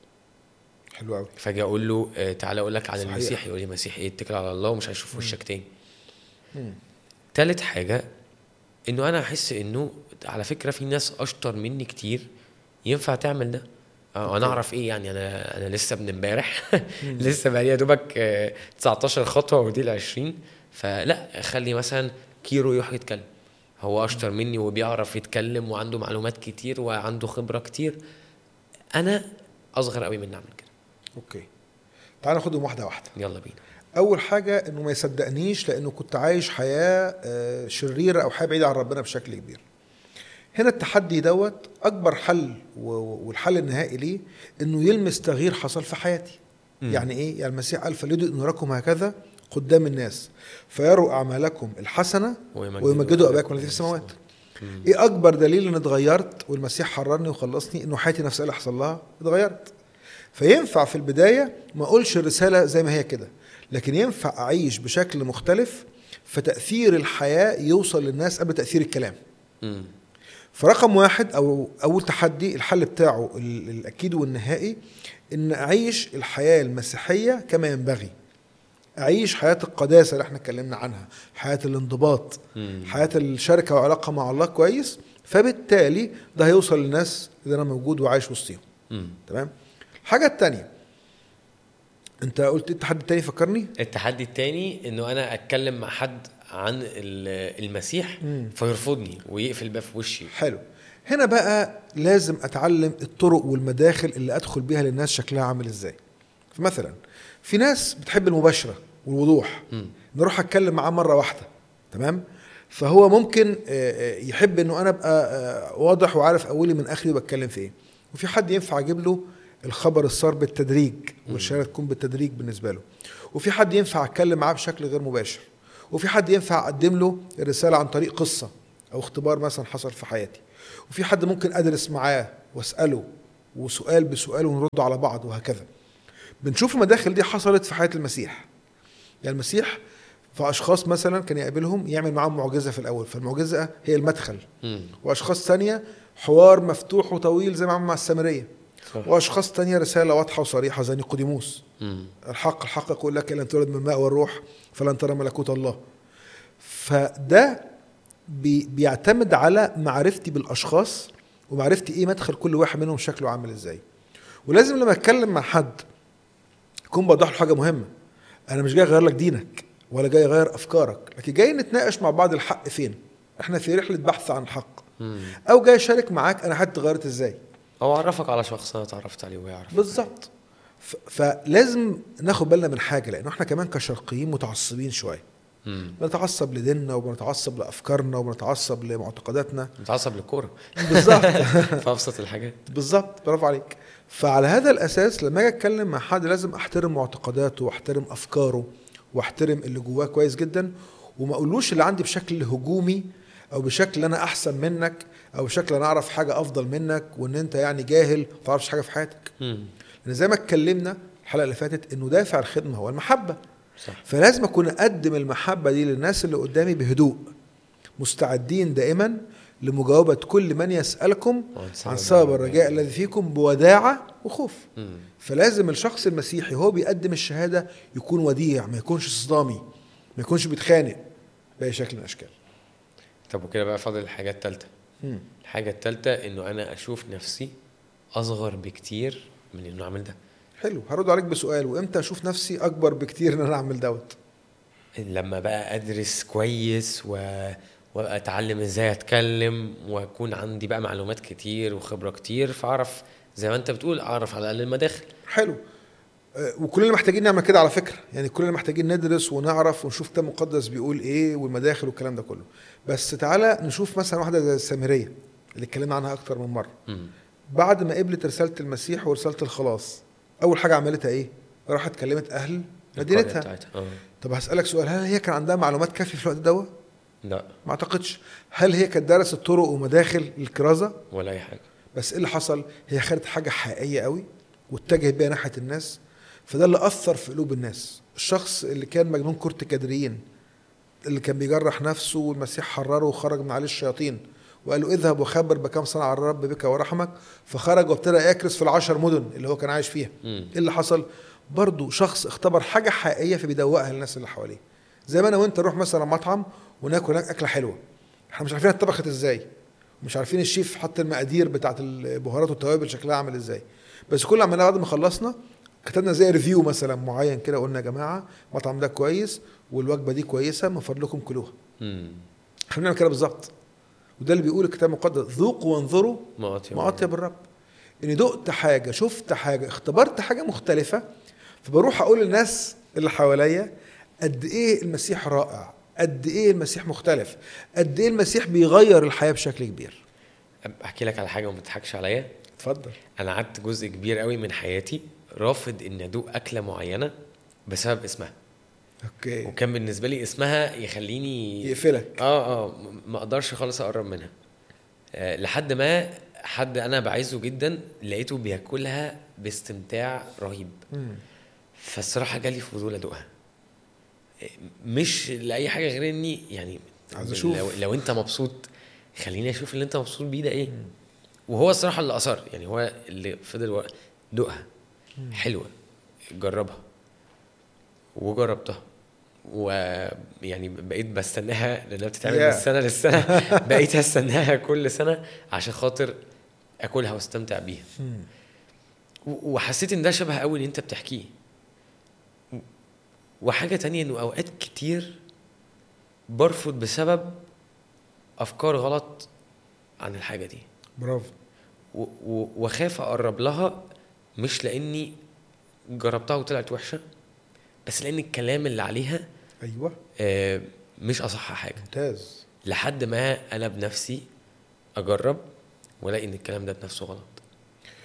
حلو قوي فاجي اقول له آه، تعالى اقول لك على صحيح. المسيح يقول لي مسيح ايه اتكل على الله ومش هيشوف وشك تاني مم. تالت حاجه انه انا احس انه على فكره في ناس اشطر مني كتير ينفع تعمل ده اه انا اعرف ايه يعني انا انا لسه من امبارح لسه بقى يا دوبك آه، 19 خطوه ودي ال 20 فلا خلي مثلا كيرو يروح يتكلم هو اشطر مني وبيعرف يتكلم وعنده معلومات كتير وعنده خبره كتير انا اصغر قوي من اعمل كده أوكي تعال ناخدهم واحدة واحدة يلا بينا أول حاجة إنه ما يصدقنيش لأنه كنت عايش حياة آه، شريرة أو حياة بعيدة عن ربنا بشكل كبير هنا التحدي دوت اكبر حل و- والحل النهائي ليه انه يلمس تغيير حصل في حياتي مم. يعني ايه يعني المسيح قال فليدوا نوركم هكذا قدام الناس فيروا اعمالكم الحسنه ويمجدوا اباكم الذي في السماوات مم. ايه اكبر دليل ان اتغيرت والمسيح حررني وخلصني انه حياتي نفسها اللي حصل لها اتغيرت فينفع في البدايه ما اقولش الرساله زي ما هي كده لكن ينفع اعيش بشكل مختلف فتاثير الحياه يوصل للناس قبل تاثير الكلام مم. فرقم واحد او اول تحدي الحل بتاعه ال- الاكيد والنهائي ان اعيش الحياه المسيحيه كما ينبغي اعيش حياه القداسه اللي احنا اتكلمنا عنها حياه الانضباط مم. حياه الشركه والعلاقه مع الله كويس فبالتالي ده هيوصل للناس اللي انا موجود وعايش وسطيهم مم. تمام الحاجه الثانيه انت قلت التحدي الثاني فكرني التحدي التاني انه انا اتكلم مع حد عن ال- المسيح مم. فيرفضني ويقفل باب في وشي حلو هنا بقى لازم اتعلم الطرق والمداخل اللي ادخل بيها للناس شكلها عامل ازاي فمثلا في ناس بتحب المباشره والوضوح مم. نروح اتكلم معاه مره واحده تمام فهو ممكن آه، آه، يحب انه انا ابقى آه، واضح وعارف اولي من اخري وبتكلم في ايه وفي حد ينفع اجيب له الخبر الصار بالتدريج والشهاده تكون بالتدريج بالنسبه له وفي حد ينفع اتكلم معاه بشكل غير مباشر وفي حد ينفع اقدم له الرساله عن طريق قصه او اختبار مثلا حصل في حياتي وفي حد ممكن ادرس معاه واساله وسؤال بسؤال ونرد على بعض وهكذا بنشوف المداخل دي حصلت في حياه المسيح يعني المسيح في اشخاص مثلا كان يقابلهم يعمل معاهم معجزه في الاول فالمعجزه هي المدخل مم. واشخاص تانية حوار مفتوح وطويل زي ما عمل مع السامريه صح. واشخاص تانية رساله واضحه وصريحه زي نيقوديموس مم. الحق الحق يقول لك لن تولد من الماء والروح فلن ترى ملكوت الله فده بي بيعتمد على معرفتي بالاشخاص ومعرفتي ايه مدخل كل واحد منهم شكله عامل ازاي ولازم لما اتكلم مع حد يكون بوضح له حاجه مهمه انا مش جاي اغير لك دينك ولا جاي اغير افكارك لكن جاي نتناقش مع بعض الحق فين احنا في رحله بحث عن الحق مم. او جاي اشارك معاك انا حياتي اتغيرت ازاي او اعرفك على شخص انا اتعرفت عليه ويعرف بالظبط ف- فلازم ناخد بالنا من حاجه لانه احنا كمان كشرقيين متعصبين شويه مم. بنتعصب لديننا وبنتعصب لافكارنا وبنتعصب لمعتقداتنا متعصب للكوره بالظبط في ابسط الحاجات بالظبط برافو عليك فعلى هذا الاساس لما اجي اتكلم مع حد لازم احترم معتقداته واحترم افكاره واحترم اللي جواه كويس جدا وما اقولوش اللي عندي بشكل هجومي او بشكل انا احسن منك او بشكل انا اعرف حاجه افضل منك وان انت يعني جاهل ما تعرفش حاجه في حياتك مم. لان زي ما اتكلمنا الحلقه اللي فاتت انه دافع الخدمه هو المحبه صح فلازم اكون اقدم المحبه دي للناس اللي قدامي بهدوء مستعدين دائما لمجاوبه كل من يسالكم عن سبب الرجاء الذي فيكم بوداعه وخوف مم. فلازم الشخص المسيحي هو بيقدم الشهاده يكون وديع ما يكونش صدامي ما يكونش بيتخانق باي شكل من الاشكال طب وكده بقى فاضل الحاجه الثالثه مم. الحاجه الثالثه انه انا اشوف نفسي اصغر بكتير من انه اعمل ده حلو هرد عليك بسؤال وامتى اشوف نفسي اكبر بكتير ان انا اعمل دوت لما بقى ادرس كويس و... وابقى اتعلم ازاي اتكلم واكون عندي بقى معلومات كتير وخبره كتير فاعرف زي ما انت بتقول اعرف على الاقل المداخل حلو آه، وكلنا محتاجين نعمل كده على فكره يعني كلنا محتاجين ندرس ونعرف ونشوف كتاب مقدس بيقول ايه والمداخل والكلام ده كله بس تعالى نشوف مثلا واحده زي السامريه اللي اتكلمنا عنها اكتر من مره مم. بعد ما قبلت رساله المسيح ورساله الخلاص اول حاجه عملتها ايه راحت كلمت اهل القرية مدينتها بتاعتها. اه طب هسالك سؤال هل هي كان عندها معلومات كافيه في الوقت دوت لا ما اعتقدش هل هي كانت دارست طرق ومداخل الكرازه ولا اي حاجه بس ايه اللي حصل هي خدت حاجه حقيقيه قوي واتجهت بيها ناحيه الناس فده اللي اثر في قلوب الناس الشخص اللي كان مجنون كرة كادريين اللي كان بيجرح نفسه والمسيح حرره وخرج من عليه الشياطين وقال له اذهب وخبر بكم صنع الرب بك ورحمك فخرج وابتدى يكرس في العشر مدن اللي هو كان عايش فيها مم. ايه اللي حصل برضه شخص اختبر حاجه حقيقيه فبيدوقها للناس اللي حواليه زي ما انا وانت نروح مثلا مطعم وناكل هناك اكله حلوه احنا مش عارفين اتطبخت ازاي مش عارفين الشيف حط المقادير بتاعت البهارات والتوابل شكلها عامل ازاي بس كل عملنا بعد ما خلصنا كتبنا زي ريفيو مثلا معين كده قلنا يا جماعه المطعم ده كويس والوجبه دي كويسه من فضلكم كلوها مم. احنا بنعمل كده بالظبط وده اللي بيقول الكتاب المقدس ذوقوا وانظروا ما أطيب ما اطيب الرب اني دقت حاجه شفت حاجه اختبرت حاجه مختلفه فبروح اقول للناس اللي حواليا قد ايه المسيح رائع قد ايه المسيح مختلف قد ايه المسيح بيغير الحياه بشكل كبير احكي لك على حاجه وما تضحكش عليا اتفضل انا قعدت جزء كبير قوي من حياتي رافض ان ادوق اكله معينه بسبب اسمها اوكي وكان بالنسبه لي اسمها يخليني يقفلك اه اه م- ما اقدرش خالص اقرب منها آه لحد ما حد انا بعزه جدا لقيته بياكلها باستمتاع رهيب مم. فالصراحه جالي فضول ادوقها آه، مش لاي حاجه غير اني يعني عايز أشوف. لو, لو انت مبسوط خليني اشوف اللي انت مبسوط بيه ده ايه وهو الصراحه اللي اثر يعني هو اللي فضل وق- دوقها حلوه جربها وجربتها ويعني بقيت بستناها لانها بتتعمل Yeah. من السنه للسنه بقيت استناها كل سنه عشان خاطر اكلها واستمتع بيها مم. و- وحسيت ان ده شبه قوي اللي انت بتحكيه و- وحاجه تانية انه اوقات كتير برفض بسبب افكار غلط عن الحاجه دي برافو و- و- واخاف اقرب لها مش لاني جربتها وطلعت وحشه بس لان الكلام اللي عليها ايوه آه، مش اصح حاجه ممتاز لحد ما انا بنفسي اجرب والاقي ان الكلام ده بنفسه غلط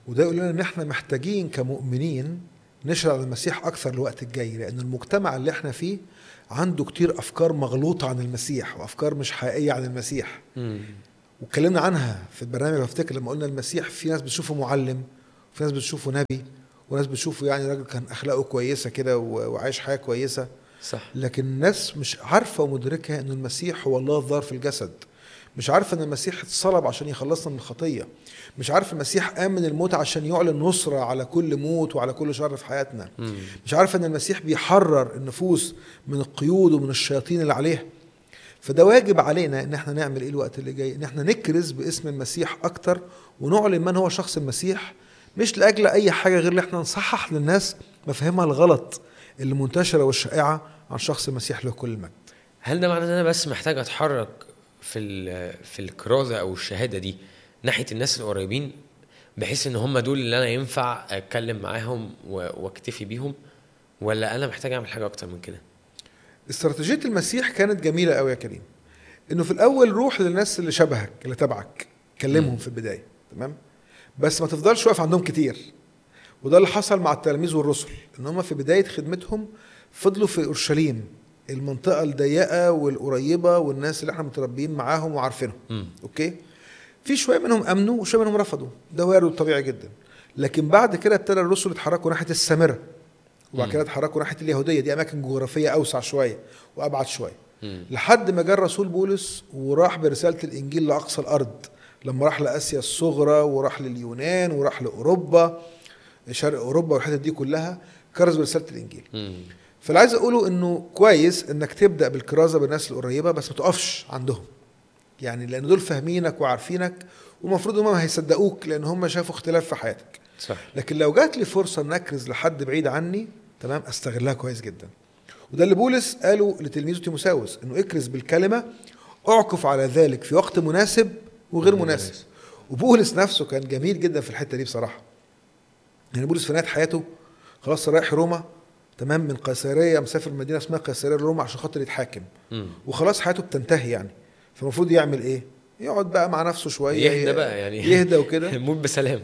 وده يقول لنا ان احنا محتاجين كمؤمنين نشرع المسيح اكثر الوقت الجاي لان المجتمع اللي احنا فيه عنده كتير افكار مغلوطه عن المسيح وافكار مش حقيقيه عن المسيح مم. واتكلمنا عنها في البرنامج لو افتكر لما قلنا المسيح في ناس بتشوفه معلم وفي ناس بتشوفه نبي وناس بتشوفه يعني راجل كان اخلاقه كويسه كده و- وعايش حياه كويسه صح لكن الناس مش عارفه ومدركه ان المسيح هو الله الظاهر في الجسد مش عارفه ان المسيح اتصلب عشان يخلصنا من الخطيه مش عارف المسيح قام من الموت عشان يعلن نصره على كل موت وعلى كل شر في حياتنا مم. مش عارفه ان المسيح بيحرر النفوس من القيود ومن الشياطين اللي عليها فده واجب علينا ان احنا نعمل ايه الوقت اللي جاي ان احنا نكرز باسم المسيح اكتر ونعلن من هو شخص المسيح مش لاجل اي حاجه غير ان احنا نصحح للناس مفاهيمها الغلط اللي منتشره والشائعه عن شخص المسيح له كل المجد هل ده معناه ان انا بس محتاج اتحرك في ال- في الكرازه او الشهاده دي ناحيه الناس القريبين بحيث ان هم دول اللي انا ينفع اتكلم معاهم و- واكتفي بيهم ولا انا محتاج اعمل حاجه اكتر من كده استراتيجيه المسيح كانت جميله قوي يا كريم انه في الاول روح للناس اللي شبهك اللي تبعك كلمهم في البدايه تمام بس ما تفضلش واقف عندهم كتير وده اللي حصل مع التلاميذ والرسل ان هم في بدايه خدمتهم فضلوا في اورشليم المنطقه الضيقه والقريبه والناس اللي احنا متربيين معاهم وعارفينهم مم. اوكي في شويه منهم امنوا وشويه منهم رفضوا ده وارد طبيعي جدا لكن بعد كده ابتدى الرسل يتحركوا ناحيه السامره وبعد كده مم. اتحركوا ناحيه اليهوديه دي اماكن جغرافيه اوسع شويه وابعد شويه مم. لحد ما جه الرسول بولس وراح برساله الانجيل لاقصى الارض لما راح لاسيا الصغرى وراح لليونان وراح لاوروبا شرق اوروبا والحتت دي كلها كرز برساله الانجيل مم. فاللي عايز اقوله انه كويس انك تبدا بالكرازه بالناس القريبه بس ما تقفش عندهم يعني لان دول فاهمينك وعارفينك والمفروض هم هيصدقوك لان هم شافوا اختلاف في حياتك صح لكن لو جات لي فرصه ان اكرز لحد بعيد عني تمام استغلها كويس جدا وده اللي بولس قاله لتلميذه تيموساوس انه اكرز بالكلمه اعكف على ذلك في وقت مناسب وغير غير مناسب مناسب. وبولس نفسه كان جميل جدا في الحته دي بصراحه يعني بولس في نهايه حياته خلاص رايح روما تمام من قيصريه مسافر مدينه اسمها قيصريه لروما عشان خاطر يتحاكم مم. وخلاص حياته بتنتهي يعني فالمفروض يعمل ايه؟ يقعد بقى مع نفسه شويه يهدى بقى يعني يهدى وكده موت بسلام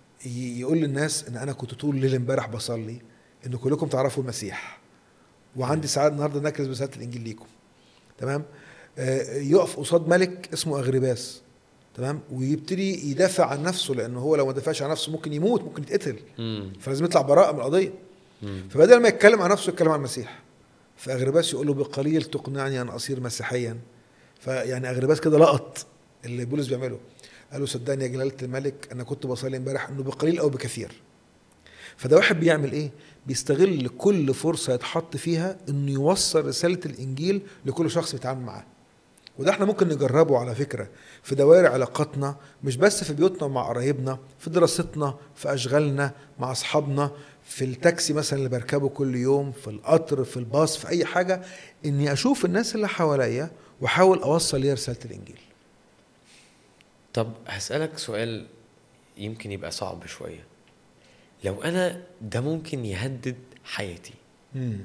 ي- يقول للناس ان انا كنت طول الليل امبارح بصلي ان كلكم تعرفوا المسيح وعندي ساعات النهارده نكرز برساله الانجيل ليكم تمام آه، يقف قصاد ملك اسمه اغرباس تمام ويبتدي يدافع عن نفسه لانه هو لو ما دافعش عن نفسه ممكن يموت ممكن يتقتل مم. فلازم يطلع براءه من القضيه مم. فبدل ما يتكلم عن نفسه يتكلم عن المسيح فاغرباس يقول له بقليل تقنعني ان اصير مسيحيا فيعني اغرباس كده لقط اللي بولس بيعمله قال له صدقني يا جلاله الملك انا كنت بصلي امبارح انه بقليل او بكثير فده واحد بيعمل ايه بيستغل كل فرصه يتحط فيها انه يوصل رساله الانجيل لكل شخص بيتعامل معاه وده احنا ممكن نجربه على فكره في دوائر علاقاتنا مش بس في بيوتنا ومع قرايبنا في دراستنا في اشغالنا مع اصحابنا في التاكسي مثلا اللي بركبه كل يوم في القطر في الباص في اي حاجه اني اشوف الناس اللي حواليا واحاول اوصل ليها رساله الانجيل طب هسألك سؤال يمكن يبقى صعب شوية لو أنا ده ممكن يهدد حياتي مم.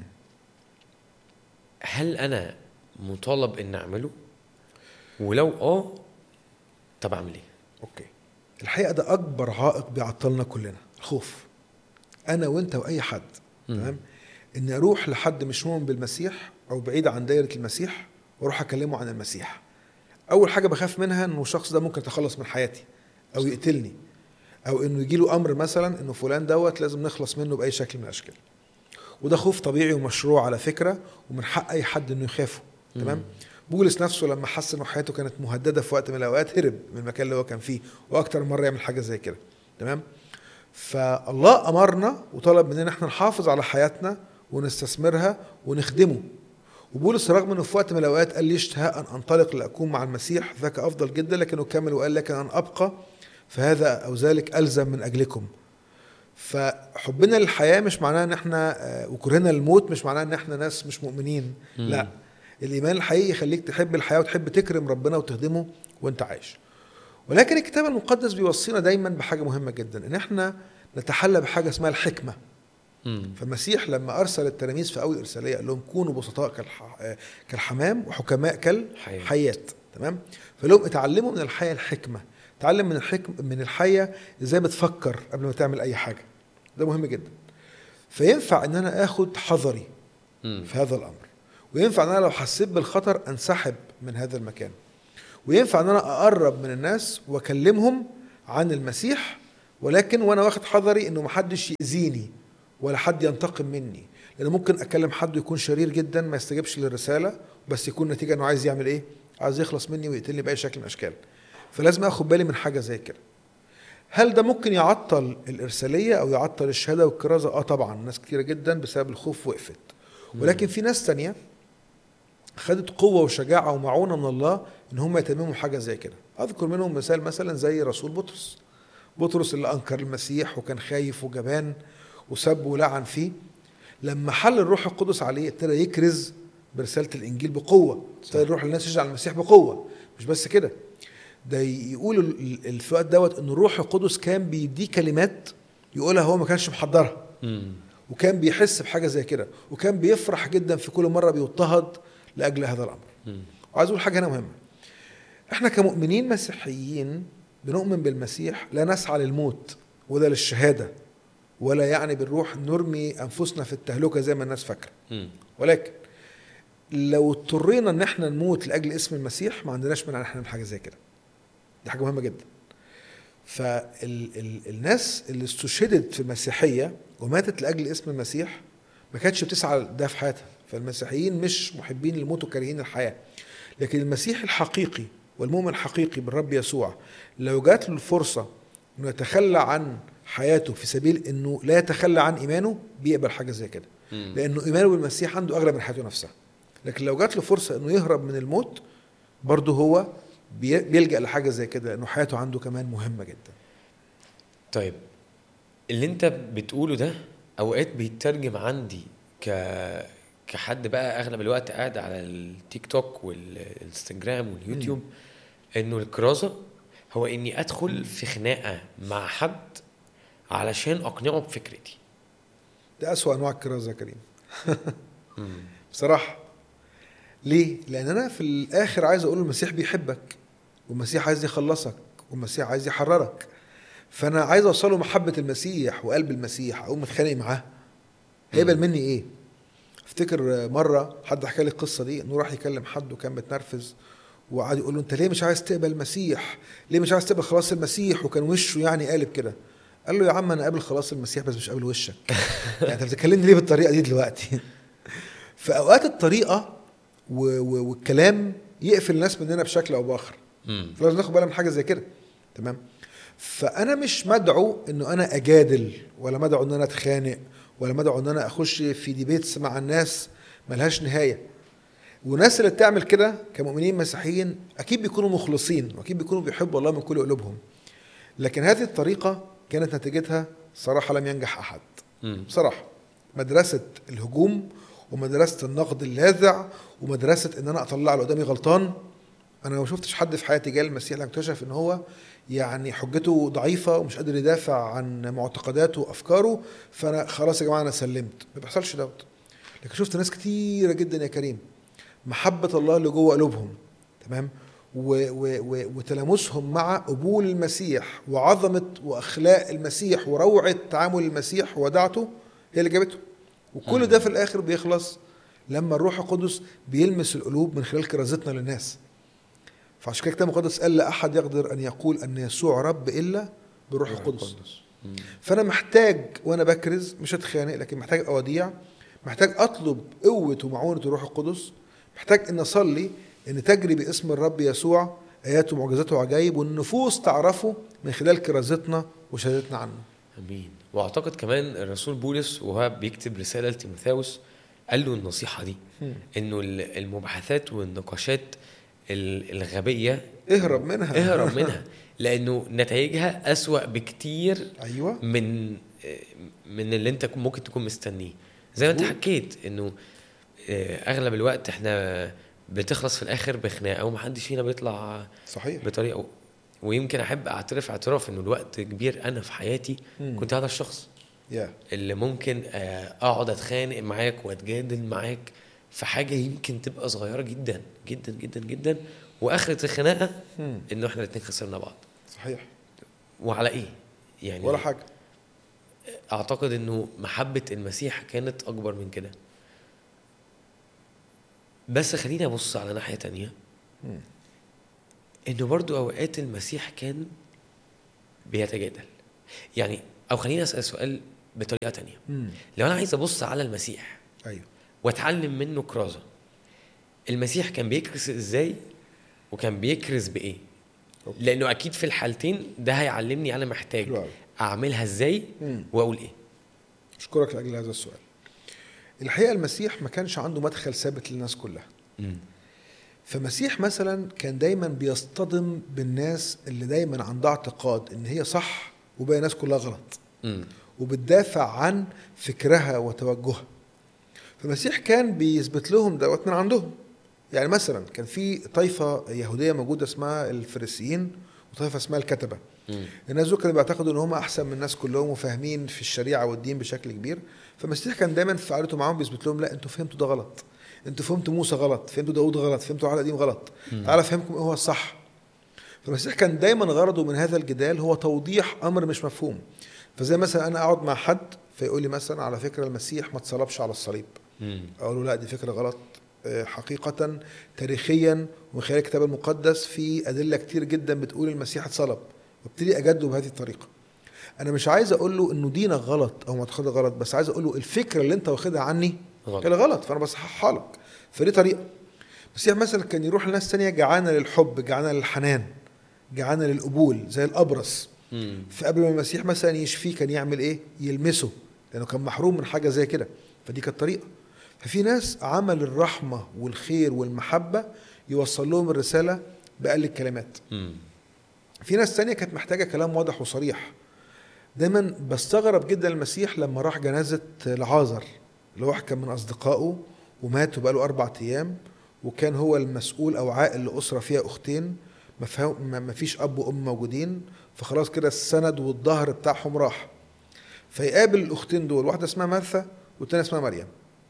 هل أنا مطالب إن أعمله؟ ولو آه طب أعمل إيه؟ اوكي الحقيقه ده اكبر عائق بيعطلنا كلنا الخوف انا وانت واي حد مم. تمام اني اروح لحد مش مؤمن بالمسيح او بعيد عن دايره المسيح واروح اكلمه عن المسيح اول حاجه بخاف منها انه الشخص ده ممكن يتخلص من حياتي او يقتلني او انه يجي له امر مثلا انه فلان دوت لازم نخلص منه باي شكل من الاشكال وده خوف طبيعي ومشروع على فكره ومن حق اي حد انه يخافه تمام بولس نفسه لما حس انه حياته كانت مهدده في وقت من الاوقات هرب من المكان اللي هو كان فيه واكتر من مره يعمل حاجه زي كده تمام فالله امرنا وطلب مننا احنا نحافظ على حياتنا ونستثمرها ونخدمه وبولس رغم انه في وقت من الاوقات قال لي اشتهاء ان انطلق لاكون مع المسيح ذاك افضل جدا لكنه كمل وقال لكن ان ابقى فهذا او ذلك الزم من اجلكم فحبنا للحياه مش معناه ان احنا آه، وكرهنا للموت مش معناه ان احنا ناس مش مؤمنين مم. لا الايمان الحقيقي يخليك تحب الحياه وتحب تكرم ربنا وتخدمه وانت عايش ولكن الكتاب المقدس بيوصينا دايما بحاجه مهمه جدا ان احنا نتحلى بحاجه اسمها الحكمه مم. فالمسيح لما ارسل التلاميذ في اول ارساليه قال لهم كونوا بسطاء كالح... آه، كالحمام وحكماء حياة. كالحيات تمام فلهم اتعلموا من الحياه الحكمه تعلم من الحكم من الحيه ازاي بتفكر قبل ما تعمل اي حاجه ده مهم جدا فينفع ان انا اخد حذري مم. في هذا الامر وينفع ان انا لو حسيت بالخطر انسحب من هذا المكان وينفع ان انا اقرب من الناس واكلمهم عن المسيح ولكن وانا واخد حذري انه محدش يأذيني ولا حد ينتقم مني لان ممكن اكلم حد يكون شرير جدا ما يستجيبش للرساله بس يكون نتيجه انه عايز يعمل ايه عايز يخلص مني ويقتلني باي شكل من الاشكال فلازم اخد بالي من حاجه زي كده هل ده ممكن يعطل الارساليه او يعطل الشهاده والكرازه اه طبعا ناس كتيره جدا بسبب الخوف وقفت ولكن في ناس تانية خدت قوة وشجاعة ومعونة من الله ان هم يتمموا حاجة زي كده اذكر منهم مثال مثلا زي رسول بطرس بطرس اللي انكر المسيح وكان خايف وجبان وسب ولعن فيه لما حل الروح القدس عليه ابتدى يكرز برسالة الانجيل بقوة ابتدى يروح للناس يشجع المسيح بقوة مش بس كده ده يقول ال- ال- في الوقت دوت ان الروح القدس كان بيديه كلمات يقولها هو ما كانش محضرها مم. وكان بيحس بحاجه زي كده وكان بيفرح جدا في كل مره بيضطهد لاجل هذا الامر مم. وعايز اقول حاجه هنا مهمه احنا كمؤمنين مسيحيين بنؤمن بالمسيح لا نسعى للموت ولا للشهاده ولا يعني بنروح نرمي انفسنا في التهلكه زي ما الناس فاكره مم. ولكن لو اضطرينا ان احنا نموت لاجل اسم المسيح ما عندناش مانع ان احنا نعمل حاجه زي كده دي حاجه مهمه جدا فالناس اللي استشهدت في المسيحيه وماتت لاجل اسم المسيح ما كانتش بتسعى ده في حياتها فالمسيحيين مش محبين الموت وكارهين الحياه لكن المسيح الحقيقي والمؤمن الحقيقي بالرب يسوع لو جات له الفرصه انه يتخلى عن حياته في سبيل انه لا يتخلى عن ايمانه بيقبل حاجه زي كده مم. لانه ايمانه بالمسيح عنده اغلى من حياته نفسها لكن لو جات له فرصه انه يهرب من الموت برضه هو بي- بيلجا لحاجه زي كده لانه حياته عنده كمان مهمه جدا طيب اللي انت بتقوله ده اوقات بيترجم عندي ك كحد بقى اغلب الوقت قاعد على التيك توك والانستجرام واليوتيوب انه الكرازه هو اني ادخل في خناقه مع حد علشان اقنعه بفكرتي ده اسوا انواع الكرازه يا كريم مم. بصراحه ليه لان انا في الاخر عايز اقول المسيح بيحبك والمسيح عايز يخلصك والمسيح عايز يحررك فانا عايز اوصله محبه المسيح وقلب المسيح اقوم متخانق معاه هيقبل مم. مني ايه افتكر مره حد حكى لي القصه دي انه راح يكلم حد وكان متنرفز وقعد يقول له انت ليه مش عايز تقبل المسيح ليه مش عايز تقبل خلاص المسيح وكان وشه يعني قالب كده قال له يا عم انا قابل خلاص المسيح بس مش قابل وشك يعني انت بتكلمني ليه بالطريقه دي دلوقتي فاوقات الطريقه و- و- والكلام يقفل الناس مننا بشكل او باخر مم. فلازم ناخد بالنا من حاجه زي كده تمام فانا مش مدعو انه انا اجادل ولا مدعو ان انا اتخانق ولا مدعو ان انا اخش في ديبيتس مع الناس ملهاش نهايه والناس اللي بتعمل كده كمؤمنين مسيحيين اكيد بيكونوا مخلصين واكيد بيكونوا بيحبوا الله من كل قلوبهم لكن هذه الطريقه كانت نتيجتها صراحه لم ينجح احد مم. بصراحه مدرسه الهجوم ومدرسه النقد اللاذع ومدرسه ان انا اطلع اللي قدامي غلطان انا ما شفتش حد في حياتي جاء المسيح لما اكتشف ان هو يعني حجته ضعيفه ومش قادر يدافع عن معتقداته وافكاره فانا خلاص يا جماعه انا سلمت ما بيحصلش دوت لكن شفت ناس كتيره جدا يا كريم محبه الله اللي جوه قلوبهم تمام و و و وتلامسهم مع قبول المسيح وعظمه واخلاق المسيح وروعه تعامل المسيح وودعته هي اللي جابته وكل ده في الاخر بيخلص لما الروح القدس بيلمس القلوب من خلال كرازتنا للناس فعشان كده الكتاب المقدس قال لا احد يقدر ان يقول ان يسوع رب الا بالروح القدس مم. فانا محتاج وانا بكرز مش هتخانق لكن محتاج اوديع محتاج اطلب قوه ومعونه الروح القدس محتاج ان اصلي ان تجري باسم الرب يسوع ايات ومعجزات وعجائب والنفوس تعرفه من خلال كرازتنا وشهادتنا عنه امين واعتقد كمان الرسول بولس وهو بيكتب رساله لتيموثاوس قال له النصيحه دي انه ال- المباحثات والنقاشات ال- الغبيه اهرب منها اهرب منها لانه نتائجها اسوا بكتير ايوه من من اللي انت ممكن تكون مستنيه زي ما انت مظبوط. حكيت انه آه، اغلب الوقت احنا بتخلص في الاخر بخناقه ومحدش فينا بيطلع صحيح بطريقه ويمكن احب اعترف اعتراف انه الوقت كبير انا في حياتي مم. كنت هذا الشخص يا اللي ممكن آه، اقعد اتخانق معاك واتجادل معاك في حاجه يمكن تبقى صغيره جدا جدا جدا جدا واخره الخناقه مم. انه احنا الاتنين خسرنا بعض صحيح وعلى ايه يعني ولا حاجه اعتقد انه محبه المسيح كانت اكبر من كده بس خليني ابص على ناحيه تانية مم. انه برضو اوقات المسيح كان بيتجادل يعني او خليني اسال سؤال بطريقه تانية مم. لو انا عايز ابص على المسيح ايوه واتعلم منه كرازه المسيح كان بيكرز ازاي وكان بيكرز بايه أوكي. لانه اكيد في الحالتين ده هيعلمني انا محتاج حلو أوي. اعملها ازاي مم. واقول ايه اشكرك لاجل هذا السؤال الحقيقه المسيح ما كانش عنده مدخل ثابت للناس كلها فمسيح مثلا كان دايما بيصطدم بالناس اللي دايما عندها اعتقاد ان هي صح وباقي الناس كلها غلط مم. وبتدافع عن فكرها وتوجهها فالمسيح كان بيثبت لهم دوت من عندهم يعني مثلا كان في طائفه يهوديه موجوده اسمها الفريسيين وطائفه اسمها الكتبه مم. الناس دول كانوا بيعتقدوا ان هم احسن من الناس كلهم وفاهمين في الشريعه والدين بشكل كبير فالمسيح كان دايما في فعاليته معاهم بيثبت لهم لا انتوا فهمتوا ده غلط انتوا فهمتوا موسى غلط فهمتوا داود غلط فهمتوا العهد القديم غلط تعالى افهمكم ايه هو الصح فالمسيح كان دايما غرضه من هذا الجدال هو توضيح امر مش مفهوم فزي مثلا انا اقعد مع حد فيقول لي مثلا على فكره المسيح ما اتصلبش على الصليب مم. اقول له لا دي فكره غلط آه، حقيقة تاريخيا ومن خلال الكتاب المقدس في أدلة كتير جدا بتقول المسيح اتصلب وابتدي أجده بهذه الطريقة أنا مش عايز أقول له إنه دينك غلط أو معتقدك غلط بس عايز أقول له الفكرة اللي أنت واخدها عني غلط. كده غلط فأنا بصححها لك فدي طريقة المسيح مثلا كان يروح لناس تانية جعانة للحب جعانة للحنان جعانة للقبول زي الأبرص مم. فقبل ما المسيح مثلا يشفيه كان يعمل ايه؟ يلمسه لانه كان محروم من حاجه زي كده فدي كانت طريقه ففي ناس عمل الرحمه والخير والمحبه يوصل لهم الرساله باقل الكلمات مم. في ناس تانية كانت محتاجه كلام واضح وصريح دايما بستغرب جدا المسيح لما راح جنازه لعازر اللي هو واحد كان من اصدقائه ومات وبقاله اربع ايام وكان هو المسؤول او عائل لاسره فيها اختين ما فيها- ما ما فيش اب وام موجودين فخلاص كده السند والظهر بتاعهم راح فيقابل الاختين دول واحده اسمها مرثا والتانيه اسمها مريم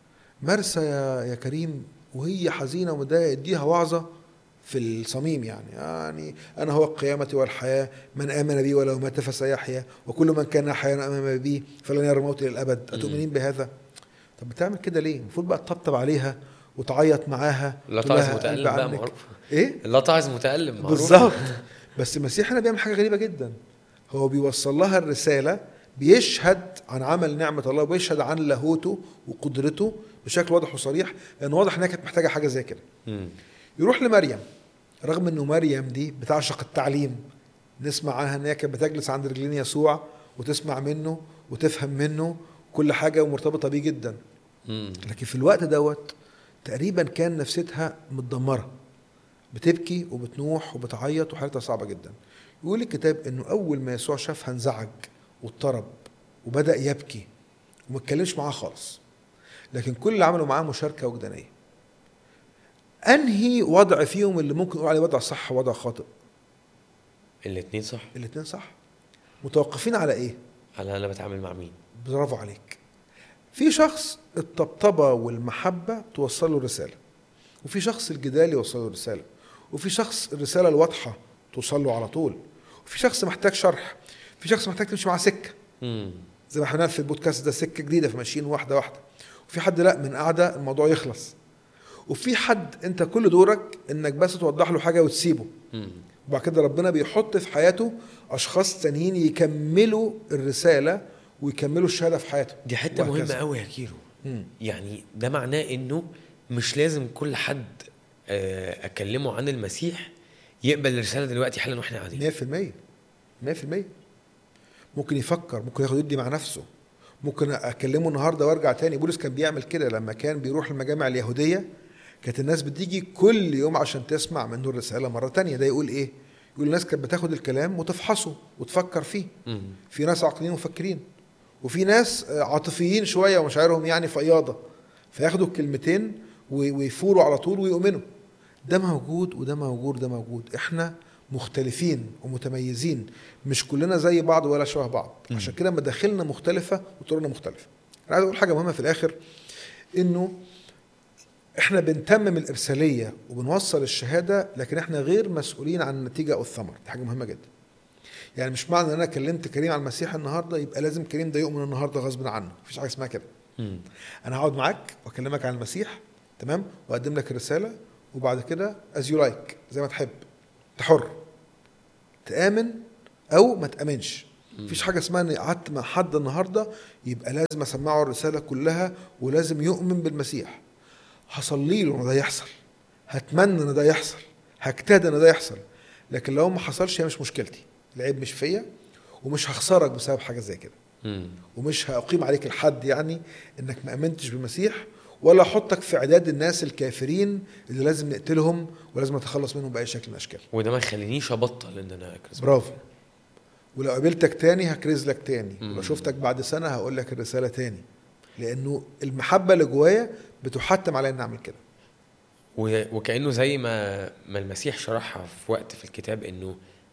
مرثا يا يا كريم وهي حزينه ومتضايقه اديها وعظه في الصميم يعني يعني انا هو القيامه والحياه من امن بي ولو مات فسيحيا وكل من كان حيا امام بي فلن يرى الموت الى الابد اتؤمنين بهذا طب بتعمل كده ليه المفروض بقى تطبطب عليها وتعيط معاها لا تقول لها تعز قلب متألم بقى عنك. معروف ايه لا تعز متألم معروف بالظبط بس المسيح هنا بيعمل حاجه غريبه جدا هو بيوصل لها الرساله بيشهد عن عمل نعمه الله وبيشهد عن لاهوته وقدرته بشكل واضح وصريح لان واضح انها كانت محتاجه حاجه زي كده مم. يروح لمريم رغم انه مريم دي بتعشق التعليم نسمع عنها ان هي كانت بتجلس عند رجلين يسوع وتسمع منه وتفهم منه كل حاجه ومرتبطه بيه جدا مم. لكن في الوقت دوت تقريبا كان نفسيتها متدمره بتبكي وبتنوح وبتعيط وحالتها صعبه جدا يقول الكتاب انه اول ما يسوع شافها انزعج واضطرب وبدا يبكي وما اتكلمش معاها خالص لكن كل اللي عملوا معاه مشاركه وجدانيه انهي وضع فيهم اللي ممكن نقول عليه وضع صح ووضع خاطئ الاتنين صح الاثنين صح متوقفين على ايه على انا بتعامل مع مين برافو عليك في شخص الطبطبة والمحبة توصل له رسالة وفي شخص الجدال يوصل له رسالة وفي شخص الرسالة الواضحة توصل له على طول وفي شخص محتاج شرح في شخص محتاج تمشي معاه سكة مم. زي ما احنا في البودكاست ده سكة جديدة فماشيين واحدة واحدة وفي حد لا من قاعدة الموضوع يخلص وفي حد انت كل دورك انك بس توضح له حاجة وتسيبه مم. وبعد كده ربنا بيحط في حياته اشخاص تانيين يكملوا الرسالة ويكملوا الشهادة في حياته دي حته وهكذا. مهمه قوي يا كيرو مم. يعني ده معناه انه مش لازم كل حد آه، اكلمه عن المسيح يقبل الرساله دلوقتي حالا واحنا قاعدين 100% 100% ممكن يفكر ممكن ياخد يدي مع نفسه ممكن اكلمه النهارده وارجع تاني بولس كان بيعمل كده لما كان بيروح المجامع اليهوديه كانت الناس بتيجي كل يوم عشان تسمع منه الرساله مره تانية ده يقول ايه يقول الناس كانت بتاخد الكلام وتفحصه وتفكر فيه مم. في ناس عاقلين ومفكرين وفي ناس آه، عاطفيين شويه ومشاعرهم يعني فياضه فياخدوا الكلمتين وي- ويفوروا على طول ويؤمنوا ده موجود وده موجود وده موجود احنا مختلفين ومتميزين مش كلنا زي بعض ولا شبه بعض عشان كده مداخلنا مختلفه وطرقنا مختلفه انا عايز اقول حاجه مهمه في الاخر انه احنا بنتمم الارساليه وبنوصل الشهاده لكن احنا غير مسؤولين عن النتيجه او الثمر دي حاجه مهمه جدا يعني مش معنى ان انا كلمت كريم على المسيح النهارده يبقى لازم كريم ده يؤمن النهارده غصب عنه مفيش حاجه اسمها كده مم. انا هقعد معاك واكلمك عن المسيح تمام واقدم لك الرساله وبعد كده از يو لايك زي ما تحب انت حر تامن او ما تامنش مفيش حاجه اسمها اني قعدت مع حد النهارده يبقى لازم اسمعه الرساله كلها ولازم يؤمن بالمسيح هصلي له ان ده يحصل هتمنى ان ده يحصل هجتهد ان ده يحصل لكن لو ما حصلش هي مش مشكلتي العيب مش فيا ومش هخسرك بسبب حاجه زي كده مم. ومش هأقيم عليك الحد يعني انك ما امنتش بالمسيح ولا احطك في اعداد الناس الكافرين اللي لازم نقتلهم ولازم نتخلص منهم باي شكل من الاشكال وده ما يخلينيش ابطل ان انا اكرز برافو ولو قابلتك تاني هكرز لك تاني مم. ولو شفتك بعد سنه هقول لك الرساله تاني لانه المحبه اللي جوايا بتحتم عليا اني اعمل كده و- وكانه زي ما ما المسيح شرحها في وقت في الكتاب انه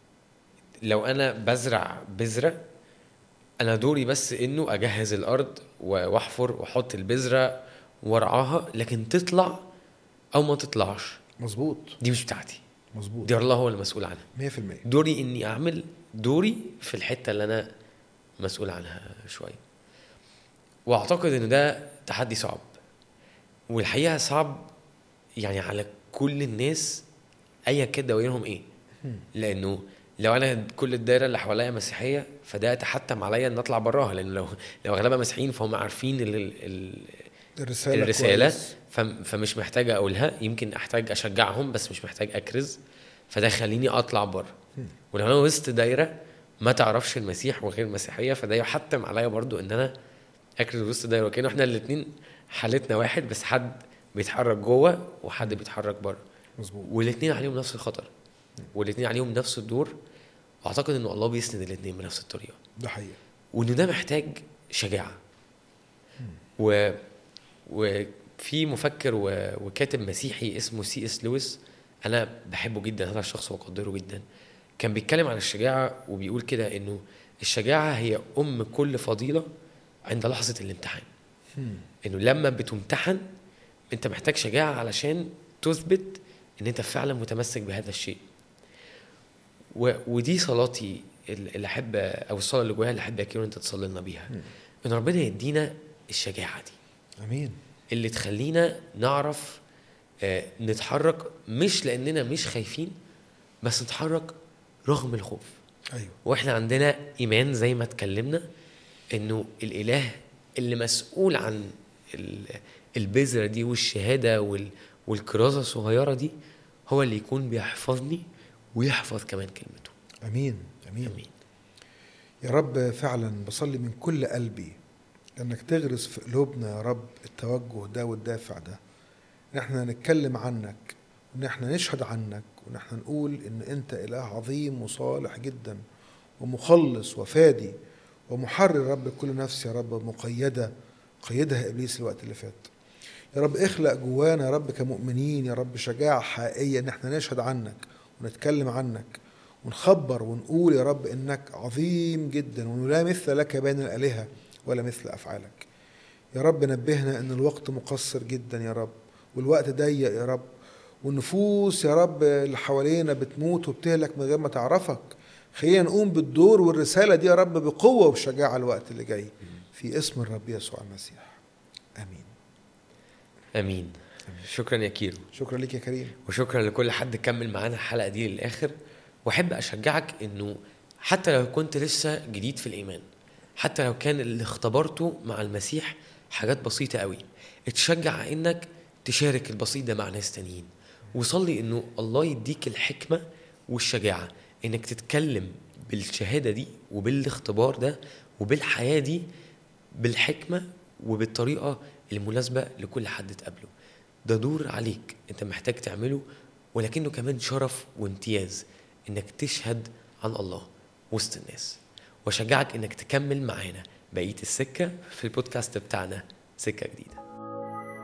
لو انا بزرع بذره انا دوري بس انه اجهز الارض و- واحفر واحط البذره وارعاها لكن تطلع او ما تطلعش مظبوط دي مش بتاعتي مظبوط دي الله هو المسؤول عنها 100% دوري اني اعمل دوري في الحته اللي انا مسؤول عنها شويه واعتقد ان ده تحدي صعب والحقيقه صعب يعني على كل الناس ايا كان دوائرهم ايه لانه لو انا كل الدايره اللي حواليا مسيحيه فده يتحتم عليا ان اطلع براها لان لو لو اغلبها مسيحيين فهم عارفين ال ال الرساله الرساله كويس. فم- فمش محتاج اقولها يمكن احتاج اشجعهم بس مش محتاج اكرز فده يخليني اطلع بره ولو انا وسط دايره ما تعرفش المسيح وغير المسيحيه فده يحتم عليا برضو ان انا اكرز وسط دايره وكانه احنا الاثنين حالتنا واحد بس حد بيتحرك جوه وحد بيتحرك بره مظبوط والاثنين عليهم نفس الخطر والاثنين عليهم نفس الدور واعتقد ان الله بيسند الاثنين بنفس الطريقه ده حقيقه وان ده محتاج شجاعه و وفي مفكر و... وكاتب مسيحي اسمه سي اس لويس انا بحبه جدا هذا الشخص واقدره جدا كان بيتكلم عن الشجاعه وبيقول كده انه الشجاعه هي ام كل فضيله عند لحظه الامتحان انه لما بتمتحن انت محتاج شجاعه علشان تثبت ان انت فعلا متمسك بهذا الشيء و... ودي صلاتي اللي احب او الصلاه اللي جوايا اللي احب يا كيرو انت تصلي لنا بيها ان ربنا يدينا الشجاعه دي امين اللي تخلينا نعرف آه، نتحرك مش لاننا مش خايفين بس نتحرك رغم الخوف ايوه واحنا عندنا ايمان زي ما اتكلمنا انه الاله اللي مسؤول عن ال- البذره دي والشهاده وال- والكرازه الصغيره دي هو اللي يكون بيحفظني ويحفظ كمان كلمته امين امين امين يا رب فعلا بصلي من كل قلبي انك تغرس في قلوبنا يا رب التوجه ده والدافع ده ان احنا نتكلم عنك وان احنا نشهد عنك وان احنا نقول ان انت اله عظيم وصالح جدا ومخلص وفادي ومحرر يا رب كل نفس يا رب مقيده قيدها ابليس الوقت اللي فات يا رب اخلق جوانا يا رب كمؤمنين يا رب شجاعه حقيقيه ان احنا نشهد عنك ونتكلم عنك ونخبر ونقول يا رب انك عظيم جدا وانه لا مثل لك بين الالهه ولا مثل افعالك يا رب نبهنا ان الوقت مقصر جدا يا رب والوقت ضيق يا رب والنفوس يا رب اللي حوالينا بتموت وبتهلك من غير ما تعرفك خلينا نقوم بالدور والرساله دي يا رب بقوه وبشجاعه الوقت اللي جاي في اسم الرب يسوع المسيح امين امين شكرا يا كيرو شكرا لك يا كريم وشكرا لكل حد كمل معانا الحلقه دي للاخر واحب اشجعك انه حتى لو كنت لسه جديد في الايمان حتى لو كان اللي اختبرته مع المسيح حاجات بسيطه قوي اتشجع انك تشارك البسيط ده مع ناس تانيين وصلي انه الله يديك الحكمه والشجاعه انك تتكلم بالشهاده دي وبالاختبار ده وبالحياه دي بالحكمه وبالطريقه المناسبه لكل حد تقابله ده دور عليك انت محتاج تعمله ولكنه كمان شرف وامتياز انك تشهد عن الله وسط الناس واشجعك انك تكمل معانا بقيه السكه في البودكاست بتاعنا سكه جديده